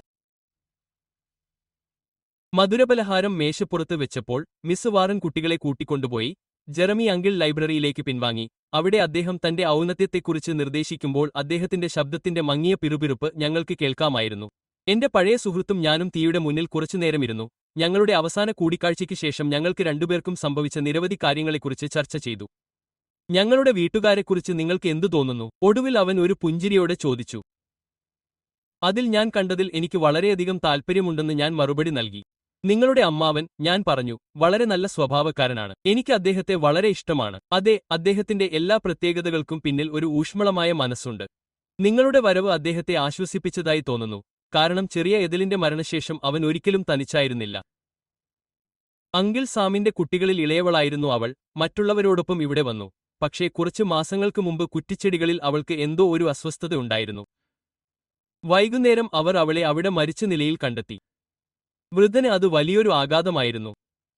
മധുരപലഹാരം മേശപ്പുറത്ത് വെച്ചപ്പോൾ മിസ് വാറൻ കുട്ടികളെ കൂട്ടിക്കൊണ്ടുപോയി ജെറമി അങ്കിൾ ലൈബ്രറിയിലേക്ക് പിൻവാങ്ങി അവിടെ അദ്ദേഹം തന്റെ ഔന്നത്യത്തെക്കുറിച്ച് നിർദ്ദേശിക്കുമ്പോൾ അദ്ദേഹത്തിന്റെ ശബ്ദത്തിന്റെ മങ്ങിയ പിറുപിറുപ്പ് ഞങ്ങൾക്ക് കേൾക്കാമായിരുന്നു എന്റെ പഴയ സുഹൃത്തും ഞാനും തീയുടെ മുന്നിൽ കുറച്ചുനേരമിരുന്നു ഞങ്ങളുടെ അവസാന കൂടിക്കാഴ്ചയ്ക്ക് ശേഷം ഞങ്ങൾക്ക് രണ്ടുപേർക്കും സംഭവിച്ച നിരവധി കാര്യങ്ങളെക്കുറിച്ച് ചർച്ച ചെയ്തു ഞങ്ങളുടെ വീട്ടുകാരെക്കുറിച്ച് നിങ്ങൾക്ക് എന്തു തോന്നുന്നു ഒടുവിൽ അവൻ ഒരു പുഞ്ചിരിയോടെ ചോദിച്ചു അതിൽ ഞാൻ കണ്ടതിൽ എനിക്ക് വളരെയധികം താൽപ്പര്യമുണ്ടെന്ന് ഞാൻ മറുപടി നൽകി നിങ്ങളുടെ അമ്മാവൻ ഞാൻ പറഞ്ഞു വളരെ നല്ല സ്വഭാവക്കാരനാണ് എനിക്ക് അദ്ദേഹത്തെ വളരെ ഇഷ്ടമാണ് അതെ അദ്ദേഹത്തിന്റെ എല്ലാ പ്രത്യേകതകൾക്കും പിന്നിൽ ഒരു ഊഷ്മളമായ മനസ്സുണ്ട് നിങ്ങളുടെ വരവ് അദ്ദേഹത്തെ ആശ്വസിപ്പിച്ചതായി തോന്നുന്നു കാരണം ചെറിയ എതിലിന്റെ മരണശേഷം അവൻ ഒരിക്കലും തനിച്ചായിരുന്നില്ല അങ്കിൾ സാമിന്റെ കുട്ടികളിൽ ഇളയവളായിരുന്നു അവൾ മറ്റുള്ളവരോടൊപ്പം ഇവിടെ വന്നു പക്ഷേ കുറച്ചു മാസങ്ങൾക്ക് മുമ്പ് കുറ്റിച്ചെടികളിൽ അവൾക്ക് എന്തോ ഒരു അസ്വസ്ഥത ഉണ്ടായിരുന്നു വൈകുന്നേരം അവർ അവളെ അവിടെ മരിച്ച നിലയിൽ കണ്ടെത്തി വൃദ്ധന് അത് വലിയൊരു ആഘാതമായിരുന്നു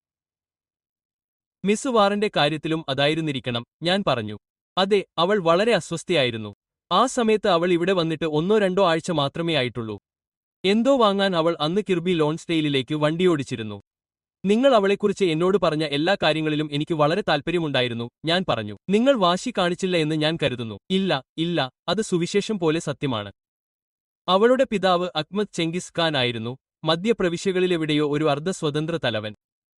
മിസ് വാറന്റെ കാര്യത്തിലും അതായിരുന്നിരിക്കണം ഞാൻ പറഞ്ഞു അതെ അവൾ വളരെ അസ്വസ്ഥയായിരുന്നു ആ സമയത്ത് അവൾ ഇവിടെ വന്നിട്ട് ഒന്നോ രണ്ടോ ആഴ്ച മാത്രമേ ആയിട്ടുള്ളൂ എന്തോ വാങ്ങാൻ അവൾ അന്ന് കിർബി ലോൺസ്റ്റെയിലിലേക്ക് വണ്ടിയോടിച്ചിരുന്നു നിങ്ങൾ അവളെക്കുറിച്ച് എന്നോട് പറഞ്ഞ എല്ലാ കാര്യങ്ങളിലും എനിക്ക് വളരെ താൽപ്പര്യമുണ്ടായിരുന്നു ഞാൻ പറഞ്ഞു നിങ്ങൾ വാശി കാണിച്ചില്ല എന്ന് ഞാൻ കരുതുന്നു ഇല്ല ഇല്ല അത് സുവിശേഷം പോലെ സത്യമാണ് അവളുടെ പിതാവ് അക്മദ് ചെങ്കിസ് ഖാൻ ആയിരുന്നു മധ്യപ്രവിശ്യകളിലെവിടെയോ ഒരു അർദ്ധസ്വതന്ത്ര തലവൻ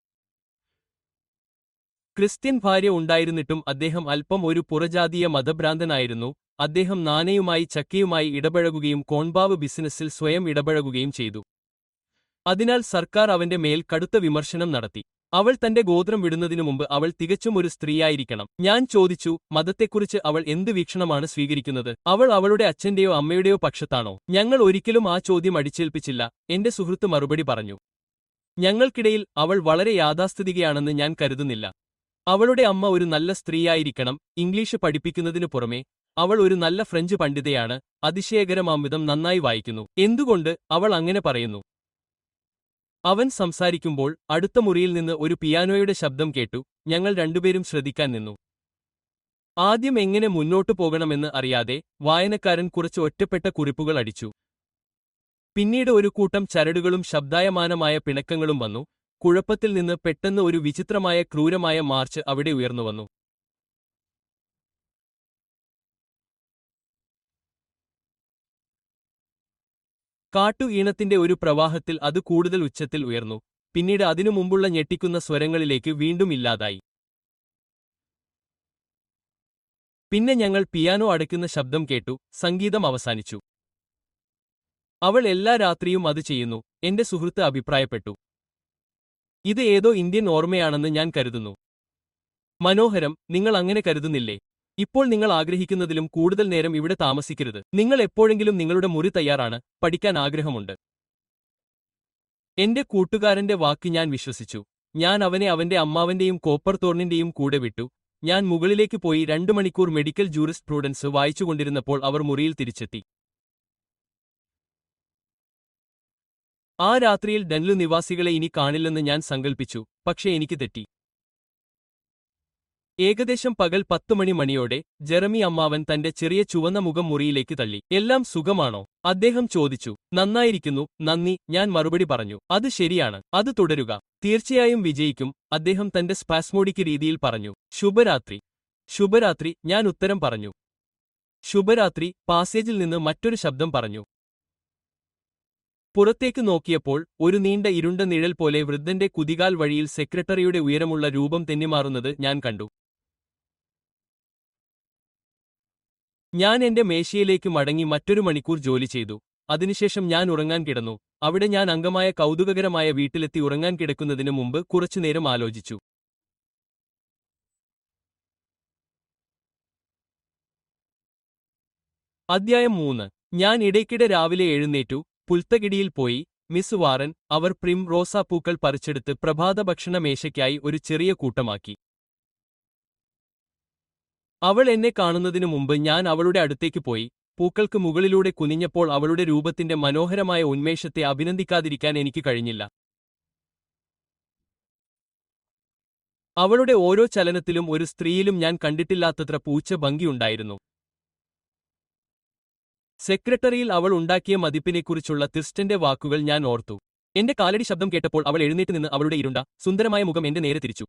ക്രിസ്ത്യൻ ഭാര്യ ഉണ്ടായിരുന്നിട്ടും അദ്ദേഹം അല്പം ഒരു പുറജാതീയ മതഭ്രാന്തനായിരുന്നു അദ്ദേഹം നാനയുമായി ചക്കയുമായി ഇടപഴകുകയും കോൺബാവ് ബിസിനസ്സിൽ സ്വയം ഇടപഴകുകയും ചെയ്തു അതിനാൽ സർക്കാർ അവന്റെ മേൽ കടുത്ത വിമർശനം നടത്തി അവൾ തന്റെ ഗോത്രം വിടുന്നതിനു മുമ്പ് അവൾ തികച്ചും ഒരു സ്ത്രീയായിരിക്കണം ഞാൻ ചോദിച്ചു മതത്തെക്കുറിച്ച് അവൾ എന്ത് വീക്ഷണമാണ് സ്വീകരിക്കുന്നത് അവൾ അവളുടെ അച്ഛന്റെയോ അമ്മയുടെയോ പക്ഷത്താണോ ഞങ്ങൾ ഒരിക്കലും ആ ചോദ്യം അടിച്ചേൽപ്പിച്ചില്ല എന്റെ സുഹൃത്ത് മറുപടി പറഞ്ഞു ഞങ്ങൾക്കിടയിൽ അവൾ വളരെ യാഥാസ്ഥിതികയാണെന്ന് ഞാൻ കരുതുന്നില്ല അവളുടെ അമ്മ ഒരു നല്ല സ്ത്രീയായിരിക്കണം ഇംഗ്ലീഷ് പഠിപ്പിക്കുന്നതിനു പുറമെ അവൾ ഒരു നല്ല ഫ്രഞ്ച് പണ്ഡിതയാണ് അതിശയകരമാംവിധം നന്നായി വായിക്കുന്നു എന്തുകൊണ്ട് അവൾ അങ്ങനെ പറയുന്നു അവൻ സംസാരിക്കുമ്പോൾ അടുത്ത മുറിയിൽ നിന്ന് ഒരു പിയാനോയുടെ ശബ്ദം കേട്ടു ഞങ്ങൾ രണ്ടുപേരും ശ്രദ്ധിക്കാൻ നിന്നു ആദ്യം എങ്ങനെ മുന്നോട്ടു പോകണമെന്ന് അറിയാതെ വായനക്കാരൻ കുറച്ച് ഒറ്റപ്പെട്ട കുറിപ്പുകൾ അടിച്ചു പിന്നീട് ഒരു കൂട്ടം ചരടുകളും ശബ്ദായമാനമായ പിണക്കങ്ങളും വന്നു കുഴപ്പത്തിൽ നിന്ന് പെട്ടെന്ന് ഒരു വിചിത്രമായ ക്രൂരമായ മാർച്ച് അവിടെ ഉയർന്നുവന്നു കാട്ടു ഈണത്തിന്റെ ഒരു പ്രവാഹത്തിൽ അത് കൂടുതൽ ഉച്ചത്തിൽ ഉയർന്നു പിന്നീട് അതിനു മുമ്പുള്ള ഞെട്ടിക്കുന്ന സ്വരങ്ങളിലേക്ക് വീണ്ടും ഇല്ലാതായി പിന്നെ ഞങ്ങൾ പിയാനോ അടയ്ക്കുന്ന ശബ്ദം കേട്ടു സംഗീതം അവസാനിച്ചു അവൾ എല്ലാ രാത്രിയും അത് ചെയ്യുന്നു എന്റെ സുഹൃത്ത് അഭിപ്രായപ്പെട്ടു ഇത് ഏതോ ഇന്ത്യൻ ഓർമ്മയാണെന്ന് ഞാൻ കരുതുന്നു മനോഹരം നിങ്ങൾ അങ്ങനെ കരുതുന്നില്ലേ ഇപ്പോൾ നിങ്ങൾ ആഗ്രഹിക്കുന്നതിലും കൂടുതൽ നേരം ഇവിടെ താമസിക്കരുത് നിങ്ങൾ എപ്പോഴെങ്കിലും നിങ്ങളുടെ മുറി തയ്യാറാണ് പഠിക്കാൻ ആഗ്രഹമുണ്ട് എന്റെ കൂട്ടുകാരന്റെ വാക്ക് ഞാൻ വിശ്വസിച്ചു ഞാൻ അവനെ അവന്റെ അമ്മാവന്റെയും കോപ്പർ തോർണിന്റെയും കൂടെ വിട്ടു ഞാൻ മുകളിലേക്ക് പോയി രണ്ടു മണിക്കൂർ മെഡിക്കൽ ജൂറിസ് പ്രൂഡൻസ് വായിച്ചുകൊണ്ടിരുന്നപ്പോൾ അവർ മുറിയിൽ തിരിച്ചെത്തി ആ രാത്രിയിൽ ഡൻലു നിവാസികളെ ഇനി കാണില്ലെന്ന് ഞാൻ സങ്കൽപ്പിച്ചു പക്ഷേ എനിക്ക് തെറ്റി ഏകദേശം പകൽ പത്തു മണി മണിയോടെ ജെറമി അമ്മാവൻ തന്റെ ചെറിയ ചുവന്ന മുഖം മുറിയിലേക്ക് തള്ളി എല്ലാം സുഖമാണോ അദ്ദേഹം ചോദിച്ചു നന്നായിരിക്കുന്നു നന്ദി ഞാൻ മറുപടി പറഞ്ഞു അത് ശരിയാണ് അത് തുടരുക തീർച്ചയായും വിജയിക്കും അദ്ദേഹം തന്റെ സ്പാസ്മോഡിക് രീതിയിൽ പറഞ്ഞു ശുഭരാത്രി ശുഭരാത്രി ഞാൻ ഉത്തരം പറഞ്ഞു ശുഭരാത്രി പാസേജിൽ നിന്ന് മറ്റൊരു ശബ്ദം പറഞ്ഞു പുറത്തേക്ക് നോക്കിയപ്പോൾ ഒരു നീണ്ട ഇരുണ്ട നിഴൽ പോലെ വൃദ്ധന്റെ കുതികാൽ വഴിയിൽ സെക്രട്ടറിയുടെ ഉയരമുള്ള രൂപം തെന്നിമാറുന്നത് ഞാൻ കണ്ടു ഞാൻ എന്റെ മേശയിലേക്ക് മടങ്ങി മറ്റൊരു മണിക്കൂർ ജോലി ചെയ്തു അതിനുശേഷം ഞാൻ ഉറങ്ങാൻ കിടന്നു അവിടെ ഞാൻ അംഗമായ കൗതുകകരമായ വീട്ടിലെത്തി ഉറങ്ങാൻ കിടക്കുന്നതിനു മുമ്പ് കുറച്ചുനേരം ആലോചിച്ചു അദ്ധ്യായം മൂന്ന് ഞാൻ ഇടയ്ക്കിടെ രാവിലെ എഴുന്നേറ്റു പുൽത്തകിടിയിൽ പോയി മിസ് വാറൻ അവർ പ്രിം റോസാപ്പൂക്കൾ പറിച്ചെടുത്ത് പ്രഭാത ഭക്ഷണ മേശയ്ക്കായി ഒരു ചെറിയ കൂട്ടമാക്കി അവൾ എന്നെ കാണുന്നതിനു മുമ്പ് ഞാൻ അവളുടെ അടുത്തേക്ക് പോയി പൂക്കൾക്ക് മുകളിലൂടെ കുനിഞ്ഞപ്പോൾ അവളുടെ രൂപത്തിന്റെ മനോഹരമായ ഉന്മേഷത്തെ അഭിനന്ദിക്കാതിരിക്കാൻ എനിക്ക് കഴിഞ്ഞില്ല അവളുടെ ഓരോ ചലനത്തിലും ഒരു സ്ത്രീയിലും ഞാൻ കണ്ടിട്ടില്ലാത്തത്ര പൂച്ച ഭംഗിയുണ്ടായിരുന്നു സെക്രട്ടറിയിൽ അവൾ ഉണ്ടാക്കിയ മതിപ്പിനെക്കുറിച്ചുള്ള തിർസ്റ്റന്റെ വാക്കുകൾ ഞാൻ ഓർത്തു എന്റെ കാലടി ശബ്ദം കേട്ടപ്പോൾ അവൾ എഴുന്നേറ്റ് നിന്ന് അവളുടെ ഇരുണ്ട സുന്ദരമായ മുഖം എന്റെ നേരെ തിരിച്ചു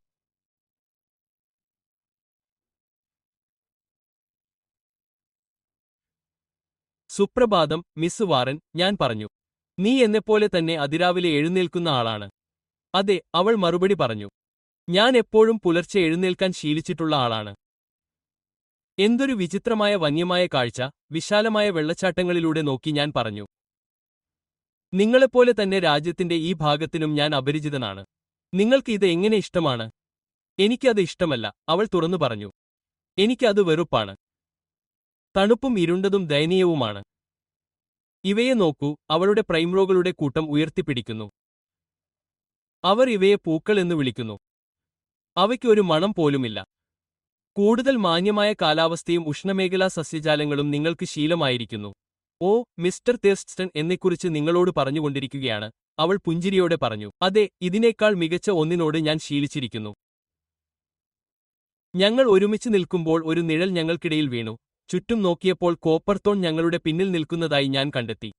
സുപ്രഭാതം മിസ് വാറൻ ഞാൻ പറഞ്ഞു നീ എന്നെപ്പോലെ തന്നെ അതിരാവിലെ എഴുന്നേൽക്കുന്ന ആളാണ് അതെ അവൾ മറുപടി പറഞ്ഞു ഞാൻ എപ്പോഴും പുലർച്ചെ എഴുന്നേൽക്കാൻ ശീലിച്ചിട്ടുള്ള ആളാണ് എന്തൊരു വിചിത്രമായ വന്യമായ കാഴ്ച വിശാലമായ വെള്ളച്ചാട്ടങ്ങളിലൂടെ നോക്കി ഞാൻ പറഞ്ഞു നിങ്ങളെപ്പോലെ തന്നെ രാജ്യത്തിന്റെ ഈ ഭാഗത്തിനും ഞാൻ അപരിചിതനാണ് നിങ്ങൾക്ക് ഇത് എങ്ങനെ ഇഷ്ടമാണ് എനിക്കത് ഇഷ്ടമല്ല അവൾ തുറന്നു പറഞ്ഞു എനിക്കത് വെറുപ്പാണ് തണുപ്പും ഇരുണ്ടതും ദയനീയവുമാണ് ഇവയെ നോക്കൂ അവളുടെ പ്രൈംറോകളുടെ കൂട്ടം ഉയർത്തിപ്പിടിക്കുന്നു അവർ ഇവയെ പൂക്കൾ എന്ന് വിളിക്കുന്നു അവയ്ക്ക് ഒരു മണം പോലുമില്ല കൂടുതൽ മാന്യമായ കാലാവസ്ഥയും ഉഷ്ണമേഖലാ സസ്യജാലങ്ങളും നിങ്ങൾക്ക് ശീലമായിരിക്കുന്നു ഓ മിസ്റ്റർ തേർസ്റ്റൺ എന്നെക്കുറിച്ച് നിങ്ങളോട് പറഞ്ഞുകൊണ്ടിരിക്കുകയാണ് അവൾ പുഞ്ചിരിയോടെ പറഞ്ഞു അതെ ഇതിനേക്കാൾ മികച്ച ഒന്നിനോട് ഞാൻ ശീലിച്ചിരിക്കുന്നു ഞങ്ങൾ ഒരുമിച്ച് നിൽക്കുമ്പോൾ ഒരു നിഴൽ ഞങ്ങൾക്കിടയിൽ വീണു ചുറ്റും നോക്കിയപ്പോൾ കോപ്പർത്തോൺ ഞങ്ങളുടെ പിന്നിൽ നിൽക്കുന്നതായി ഞാൻ കണ്ടെത്തി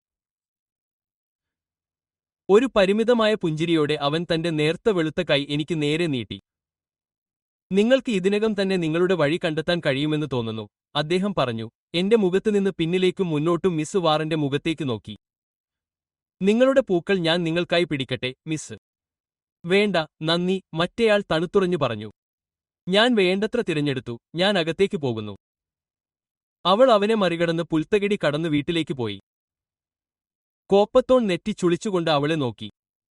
ഒരു പരിമിതമായ പുഞ്ചിരിയോടെ അവൻ തന്റെ നേർത്ത വെളുത്ത കൈ എനിക്ക് നേരെ നീട്ടി നിങ്ങൾക്ക് ഇതിനകം തന്നെ നിങ്ങളുടെ വഴി കണ്ടെത്താൻ കഴിയുമെന്ന് തോന്നുന്നു അദ്ദേഹം പറഞ്ഞു എന്റെ മുഖത്ത് നിന്ന് പിന്നിലേക്കും മുന്നോട്ടും മിസ് വാറന്റെ മുഖത്തേക്ക് നോക്കി നിങ്ങളുടെ പൂക്കൾ ഞാൻ നിങ്ങൾക്കായി പിടിക്കട്ടെ മിസ് വേണ്ട നന്ദി മറ്റേയാൾ തണുത്തുറഞ്ഞു പറഞ്ഞു ഞാൻ വേണ്ടത്ര തിരഞ്ഞെടുത്തു ഞാൻ അകത്തേക്ക് പോകുന്നു അവൾ അവനെ മറികടന്ന് പുൽത്തകിടി കടന്നു വീട്ടിലേക്ക് പോയി കോപ്പത്തോൺ നെറ്റി ചുളിച്ചുകൊണ്ട് അവളെ നോക്കി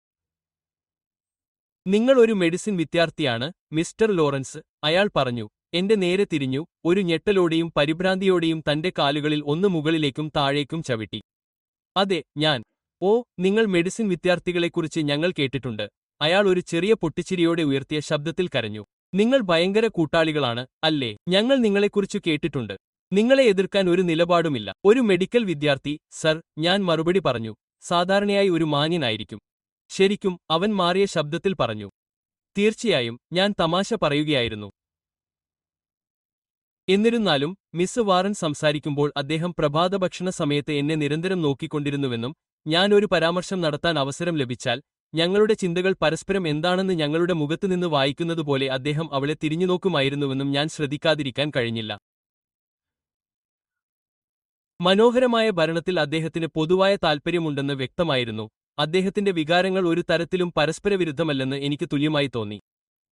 നിങ്ങൾ ഒരു മെഡിസിൻ വിദ്യാർത്ഥിയാണ് മിസ്റ്റർ ലോറൻസ് അയാൾ പറഞ്ഞു എന്റെ നേരെ തിരിഞ്ഞു ഒരു ഞെട്ടലോടെയും പരിഭ്രാന്തിയോടെയും തന്റെ കാലുകളിൽ ഒന്ന് മുകളിലേക്കും താഴേക്കും ചവിട്ടി അതെ ഞാൻ ഓ നിങ്ങൾ മെഡിസിൻ വിദ്യാർത്ഥികളെക്കുറിച്ച് ഞങ്ങൾ കേട്ടിട്ടുണ്ട് അയാൾ ഒരു ചെറിയ പൊട്ടിച്ചിരിയോടെ ഉയർത്തിയ ശബ്ദത്തിൽ കരഞ്ഞു നിങ്ങൾ ഭയങ്കര കൂട്ടാളികളാണ് അല്ലേ ഞങ്ങൾ നിങ്ങളെക്കുറിച്ച് കേട്ടിട്ടുണ്ട് നിങ്ങളെ എതിർക്കാൻ ഒരു നിലപാടുമില്ല ഒരു മെഡിക്കൽ വിദ്യാർത്ഥി സർ ഞാൻ മറുപടി പറഞ്ഞു സാധാരണയായി ഒരു മാന്യനായിരിക്കും ശരിക്കും അവൻ മാറിയ ശബ്ദത്തിൽ പറഞ്ഞു തീർച്ചയായും ഞാൻ തമാശ പറയുകയായിരുന്നു എന്നിരുന്നാലും മിസ് വാറൻ സംസാരിക്കുമ്പോൾ അദ്ദേഹം പ്രഭാതഭക്ഷണ സമയത്ത് എന്നെ നിരന്തരം നോക്കിക്കൊണ്ടിരുന്നുവെന്നും ഞാൻ ഒരു പരാമർശം നടത്താൻ അവസരം ലഭിച്ചാൽ ഞങ്ങളുടെ ചിന്തകൾ പരസ്പരം എന്താണെന്ന് ഞങ്ങളുടെ മുഖത്തുനിന്ന് വായിക്കുന്നതുപോലെ അദ്ദേഹം അവളെ തിരിഞ്ഞുനോക്കുമായിരുന്നുവെന്നും ഞാൻ ശ്രദ്ധിക്കാതിരിക്കാൻ കഴിഞ്ഞില്ല മനോഹരമായ ഭരണത്തിൽ അദ്ദേഹത്തിന് പൊതുവായ താൽപ്പര്യമുണ്ടെന്ന് വ്യക്തമായിരുന്നു അദ്ദേഹത്തിന്റെ വികാരങ്ങൾ ഒരു തരത്തിലും പരസ്പരവിരുദ്ധമല്ലെന്ന് എനിക്ക് തുല്യമായി തോന്നി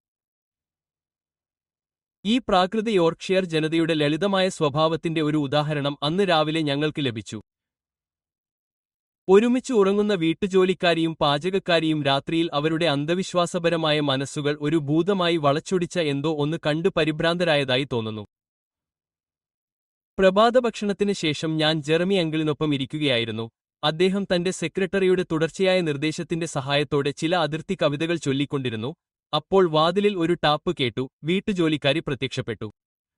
ഈ പ്രാകൃത യോർക്ക്ഷയർ ജനതയുടെ ലളിതമായ സ്വഭാവത്തിന്റെ ഒരു ഉദാഹരണം അന്ന് രാവിലെ ഞങ്ങൾക്ക് ലഭിച്ചു ഒരുമിച്ച് ഉറങ്ങുന്ന വീട്ടുജോലിക്കാരിയും പാചകക്കാരിയും രാത്രിയിൽ അവരുടെ അന്ധവിശ്വാസപരമായ മനസ്സുകൾ ഒരു ഭൂതമായി വളച്ചൊടിച്ച എന്തോ ഒന്ന് കണ്ടു പരിഭ്രാന്തരായതായി തോന്നുന്നു പ്രഭാതഭക്ഷണത്തിന് ശേഷം ഞാൻ ജെറമി അങ്കിളിനൊപ്പം ഇരിക്കുകയായിരുന്നു അദ്ദേഹം തന്റെ സെക്രട്ടറിയുടെ തുടർച്ചയായ നിർദ്ദേശത്തിന്റെ സഹായത്തോടെ ചില അതിർത്തി കവിതകൾ ചൊല്ലിക്കൊണ്ടിരുന്നു അപ്പോൾ വാതിലിൽ ഒരു ടാപ്പ് കേട്ടു വീട്ടുജോലിക്കാരി പ്രത്യക്ഷപ്പെട്ടു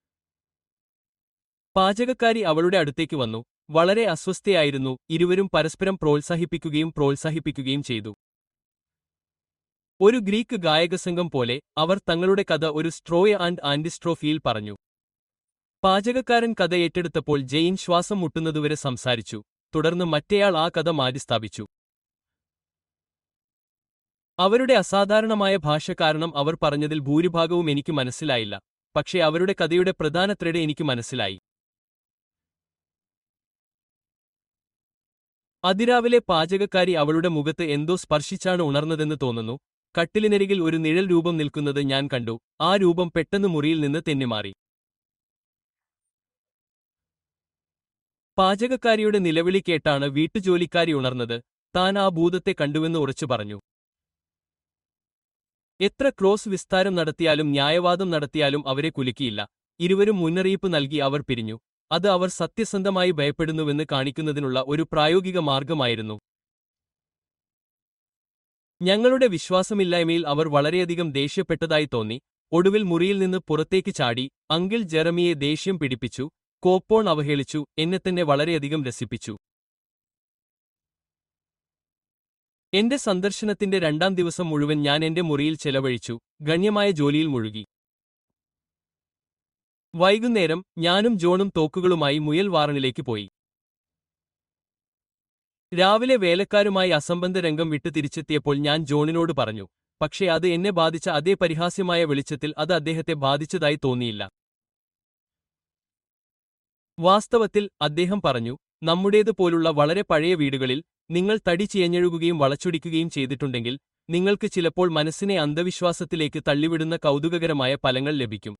പാചകക്കാരി അവളുടെ അടുത്തേക്ക് വന്നു വളരെ അസ്വസ്ഥയായിരുന്നു ഇരുവരും പരസ്പരം പ്രോത്സാഹിപ്പിക്കുകയും പ്രോത്സാഹിപ്പിക്കുകയും ചെയ്തു ഒരു ഗ്രീക്ക് ഗായകസംഘം പോലെ അവർ തങ്ങളുടെ കഥ ഒരു സ്ട്രോയ ആൻഡ് ആന്റിസ്ട്രോഫിയിൽ പറഞ്ഞു പാചകക്കാരൻ കഥ ഏറ്റെടുത്തപ്പോൾ ജെയിൻ ശ്വാസം മുട്ടുന്നതുവരെ സംസാരിച്ചു തുടർന്ന് മറ്റേയാൾ ആ കഥ മാറ്റിസ്ഥാപിച്ചു അവരുടെ അസാധാരണമായ ഭാഷ കാരണം അവർ പറഞ്ഞതിൽ ഭൂരിഭാഗവും എനിക്ക് മനസ്സിലായില്ല പക്ഷേ അവരുടെ കഥയുടെ പ്രധാന ത്രെഡ് എനിക്ക് മനസ്സിലായി അതിരാവിലെ പാചകക്കാരി അവളുടെ മുഖത്ത് എന്തോ സ്പർശിച്ചാണ് ഉണർന്നതെന്ന് തോന്നുന്നു കട്ടിലിനരികിൽ ഒരു നിഴൽ രൂപം നിൽക്കുന്നത് ഞാൻ കണ്ടു ആ രൂപം പെട്ടെന്ന് മുറിയിൽ നിന്ന് തെന്നിമാറി പാചകക്കാരിയുടെ നിലവിളി കേട്ടാണ് വീട്ടുജോലിക്കാരി ഉണർന്നത് താൻ ആ ഭൂതത്തെ കണ്ടുവെന്ന് ഉറച്ചു പറഞ്ഞു എത്ര ക്രോസ് വിസ്താരം നടത്തിയാലും ന്യായവാദം നടത്തിയാലും അവരെ കുലുക്കിയില്ല ഇരുവരും മുന്നറിയിപ്പ് നൽകി അവർ പിരിഞ്ഞു അത് അവർ സത്യസന്ധമായി ഭയപ്പെടുന്നുവെന്ന് കാണിക്കുന്നതിനുള്ള ഒരു പ്രായോഗിക മാർഗമായിരുന്നു ഞങ്ങളുടെ വിശ്വാസമില്ലായ്മയിൽ അവർ വളരെയധികം ദേഷ്യപ്പെട്ടതായി തോന്നി ഒടുവിൽ മുറിയിൽ നിന്ന് പുറത്തേക്ക് ചാടി അങ്കിൾ ജെറമിയെ ദേഷ്യം പിടിപ്പിച്ചു കോപ്പോൺ അവഹേളിച്ചു എന്നെ തന്നെ വളരെയധികം രസിപ്പിച്ചു എന്റെ സന്ദർശനത്തിന്റെ രണ്ടാം ദിവസം മുഴുവൻ ഞാൻ എന്റെ മുറിയിൽ ചെലവഴിച്ചു ഗണ്യമായ ജോലിയിൽ മുഴുകി വൈകുന്നേരം ഞാനും ജോണും തോക്കുകളുമായി മുയൽ വാറണിലേക്ക് പോയി രാവിലെ വേലക്കാരുമായി അസംബന്ധ രംഗം വിട്ട് തിരിച്ചെത്തിയപ്പോൾ ഞാൻ ജോണിനോട് പറഞ്ഞു പക്ഷേ അത് എന്നെ ബാധിച്ച അതേ പരിഹാസ്യമായ വെളിച്ചത്തിൽ അത് അദ്ദേഹത്തെ ബാധിച്ചതായി തോന്നിയില്ല വാസ്തവത്തിൽ അദ്ദേഹം പറഞ്ഞു നമ്മുടേതുപോലുള്ള വളരെ പഴയ വീടുകളിൽ നിങ്ങൾ തടി ചിയഞ്ഞെഴുകുകയും വളച്ചൊടിക്കുകയും ചെയ്തിട്ടുണ്ടെങ്കിൽ നിങ്ങൾക്ക് ചിലപ്പോൾ മനസ്സിനെ അന്ധവിശ്വാസത്തിലേക്ക് തള്ളിവിടുന്ന കൗതുകകരമായ ഫലങ്ങൾ ലഭിക്കും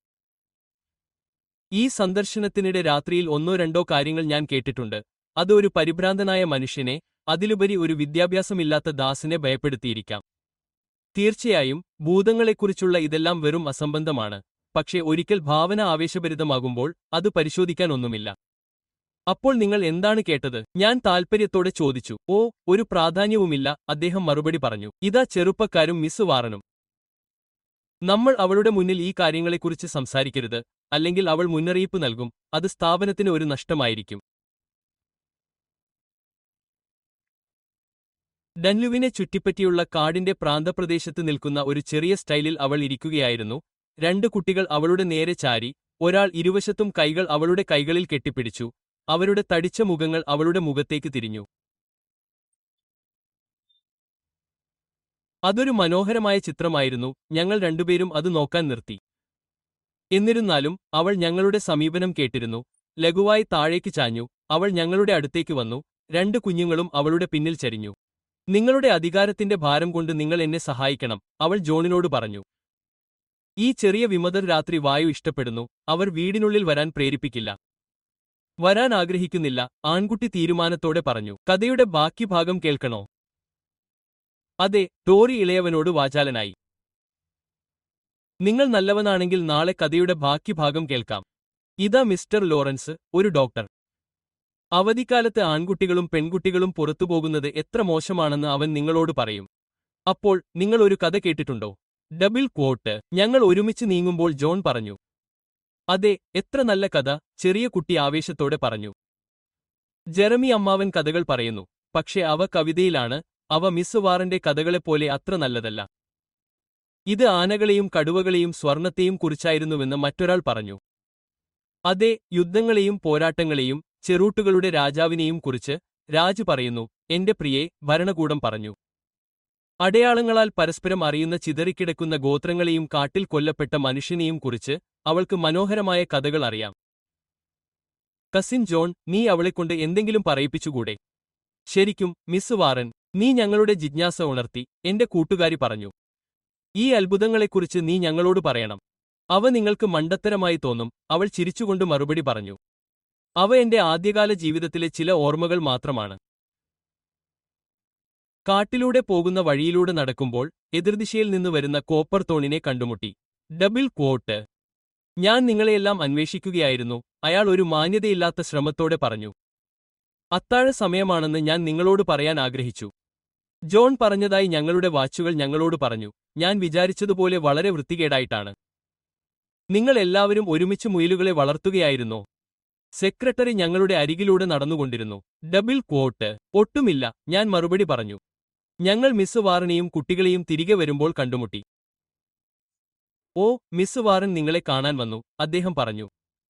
ഈ സന്ദർശനത്തിനിടെ രാത്രിയിൽ ഒന്നോ രണ്ടോ കാര്യങ്ങൾ ഞാൻ കേട്ടിട്ടുണ്ട് അത് ഒരു പരിഭ്രാന്തനായ മനുഷ്യനെ അതിലുപരി ഒരു വിദ്യാഭ്യാസമില്ലാത്ത ദാസിനെ ഭയപ്പെടുത്തിയിരിക്കാം തീർച്ചയായും ഭൂതങ്ങളെക്കുറിച്ചുള്ള ഇതെല്ലാം വെറും അസംബന്ധമാണ് പക്ഷേ ഒരിക്കൽ ഭാവന ആവേശഭരിതമാകുമ്പോൾ അത് പരിശോധിക്കാൻ ഒന്നുമില്ല അപ്പോൾ നിങ്ങൾ എന്താണ് കേട്ടത് ഞാൻ താൽപ്പര്യത്തോടെ ചോദിച്ചു ഓ ഒരു പ്രാധാന്യവുമില്ല അദ്ദേഹം മറുപടി പറഞ്ഞു ഇതാ ചെറുപ്പക്കാരും മിസ് വാറനും നമ്മൾ അവളുടെ മുന്നിൽ ഈ കാര്യങ്ങളെക്കുറിച്ച് സംസാരിക്കരുത് അല്ലെങ്കിൽ അവൾ മുന്നറിയിപ്പ് നൽകും അത് സ്ഥാപനത്തിന് ഒരു നഷ്ടമായിരിക്കും ഡൻലുവിനെ ചുറ്റിപ്പറ്റിയുള്ള കാടിന്റെ പ്രാന്തപ്രദേശത്ത് നിൽക്കുന്ന ഒരു ചെറിയ സ്റ്റൈലിൽ അവൾ ഇരിക്കുകയായിരുന്നു രണ്ട് കുട്ടികൾ അവളുടെ നേരെ ചാരി ഒരാൾ ഇരുവശത്തും കൈകൾ അവളുടെ കൈകളിൽ കെട്ടിപ്പിടിച്ചു അവരുടെ തടിച്ച മുഖങ്ങൾ അവളുടെ മുഖത്തേക്ക് തിരിഞ്ഞു അതൊരു മനോഹരമായ ചിത്രമായിരുന്നു ഞങ്ങൾ രണ്ടുപേരും അത് നോക്കാൻ നിർത്തി എന്നിരുന്നാലും അവൾ ഞങ്ങളുടെ സമീപനം കേട്ടിരുന്നു ലഘുവായി താഴേക്ക് ചാഞ്ഞു അവൾ ഞങ്ങളുടെ അടുത്തേക്ക് വന്നു രണ്ട് കുഞ്ഞുങ്ങളും അവളുടെ പിന്നിൽ ചരിഞ്ഞു നിങ്ങളുടെ അധികാരത്തിന്റെ ഭാരം കൊണ്ട് നിങ്ങൾ എന്നെ സഹായിക്കണം അവൾ ജോണിനോട് പറഞ്ഞു ഈ ചെറിയ വിമതർ രാത്രി വായു ഇഷ്ടപ്പെടുന്നു അവർ വീടിനുള്ളിൽ വരാൻ പ്രേരിപ്പിക്കില്ല വരാൻ ആഗ്രഹിക്കുന്നില്ല ആൺകുട്ടി തീരുമാനത്തോടെ പറഞ്ഞു കഥയുടെ ബാക്കി ഭാഗം കേൾക്കണോ അതെ ടോറി ഇളയവനോട് വാചാലനായി നിങ്ങൾ നല്ലവനാണെങ്കിൽ നാളെ കഥയുടെ ബാക്കി ഭാഗം കേൾക്കാം ഇതാ മിസ്റ്റർ ലോറൻസ് ഒരു ഡോക്ടർ അവധിക്കാലത്ത് ആൺകുട്ടികളും പെൺകുട്ടികളും പുറത്തുപോകുന്നത് എത്ര മോശമാണെന്ന് അവൻ നിങ്ങളോട് പറയും അപ്പോൾ നിങ്ങൾ ഒരു കഥ കേട്ടിട്ടുണ്ടോ ഡബിൾ ക്വോട്ട് ഞങ്ങൾ ഒരുമിച്ച് നീങ്ങുമ്പോൾ ജോൺ പറഞ്ഞു അതെ എത്ര നല്ല കഥ ചെറിയ കുട്ടി ആവേശത്തോടെ പറഞ്ഞു ജെറമി അമ്മാവൻ കഥകൾ പറയുന്നു പക്ഷെ അവ കവിതയിലാണ് അവ മിസ് വാറന്റെ കഥകളെപ്പോലെ അത്ര നല്ലതല്ല ഇത് ആനകളെയും കടുവകളെയും സ്വർണത്തെയും കുറിച്ചായിരുന്നുവെന്ന് മറ്റൊരാൾ പറഞ്ഞു അതെ യുദ്ധങ്ങളെയും പോരാട്ടങ്ങളെയും ചെറൂട്ടുകളുടെ രാജാവിനെയും കുറിച്ച് രാജ് പറയുന്നു എന്റെ പ്രിയെ ഭരണകൂടം പറഞ്ഞു അടയാളങ്ങളാൽ പരസ്പരം അറിയുന്ന ചിതറിക്കിടക്കുന്ന ഗോത്രങ്ങളെയും കാട്ടിൽ കൊല്ലപ്പെട്ട മനുഷ്യനെയും കുറിച്ച് അവൾക്ക് മനോഹരമായ കഥകൾ അറിയാം കസിൻ ജോൺ നീ അവളെക്കൊണ്ട് എന്തെങ്കിലും പറയിപ്പിച്ചുകൂടെ ശരിക്കും മിസ് വാറൻ നീ ഞങ്ങളുടെ ജിജ്ഞാസ ഉണർത്തി എന്റെ കൂട്ടുകാരി പറഞ്ഞു ഈ അത്ഭുതങ്ങളെക്കുറിച്ച് നീ ഞങ്ങളോട് പറയണം അവ നിങ്ങൾക്ക് മണ്ടത്തരമായി തോന്നും അവൾ ചിരിച്ചുകൊണ്ട് മറുപടി പറഞ്ഞു അവ എന്റെ ആദ്യകാല ജീവിതത്തിലെ ചില ഓർമ്മകൾ മാത്രമാണ് കാട്ടിലൂടെ പോകുന്ന വഴിയിലൂടെ നടക്കുമ്പോൾ എതിർദിശയിൽ നിന്ന് വരുന്ന കോപ്പർ തോണിനെ കണ്ടുമുട്ടി ഡബിൾ ക്വോട്ട് ഞാൻ നിങ്ങളെയെല്ലാം അന്വേഷിക്കുകയായിരുന്നു അയാൾ ഒരു മാന്യതയില്ലാത്ത ശ്രമത്തോടെ പറഞ്ഞു അത്താഴ സമയമാണെന്ന് ഞാൻ നിങ്ങളോട് പറയാൻ ആഗ്രഹിച്ചു ജോൺ പറഞ്ഞതായി ഞങ്ങളുടെ വാച്ചുകൾ ഞങ്ങളോട് പറഞ്ഞു ഞാൻ വിചാരിച്ചതുപോലെ വളരെ വൃത്തികേടായിട്ടാണ് നിങ്ങൾ എല്ലാവരും ഒരുമിച്ച് മുയലുകളെ വളർത്തുകയായിരുന്നോ സെക്രട്ടറി ഞങ്ങളുടെ അരികിലൂടെ നടന്നുകൊണ്ടിരുന്നു ഡബിൾ ക്വോട്ട് ഒട്ടുമില്ല ഞാൻ മറുപടി പറഞ്ഞു ഞങ്ങൾ മിസ് വാറിനെയും കുട്ടികളെയും തിരികെ വരുമ്പോൾ കണ്ടുമുട്ടി ഓ മിസ് വാറൻ നിങ്ങളെ കാണാൻ വന്നു അദ്ദേഹം പറഞ്ഞു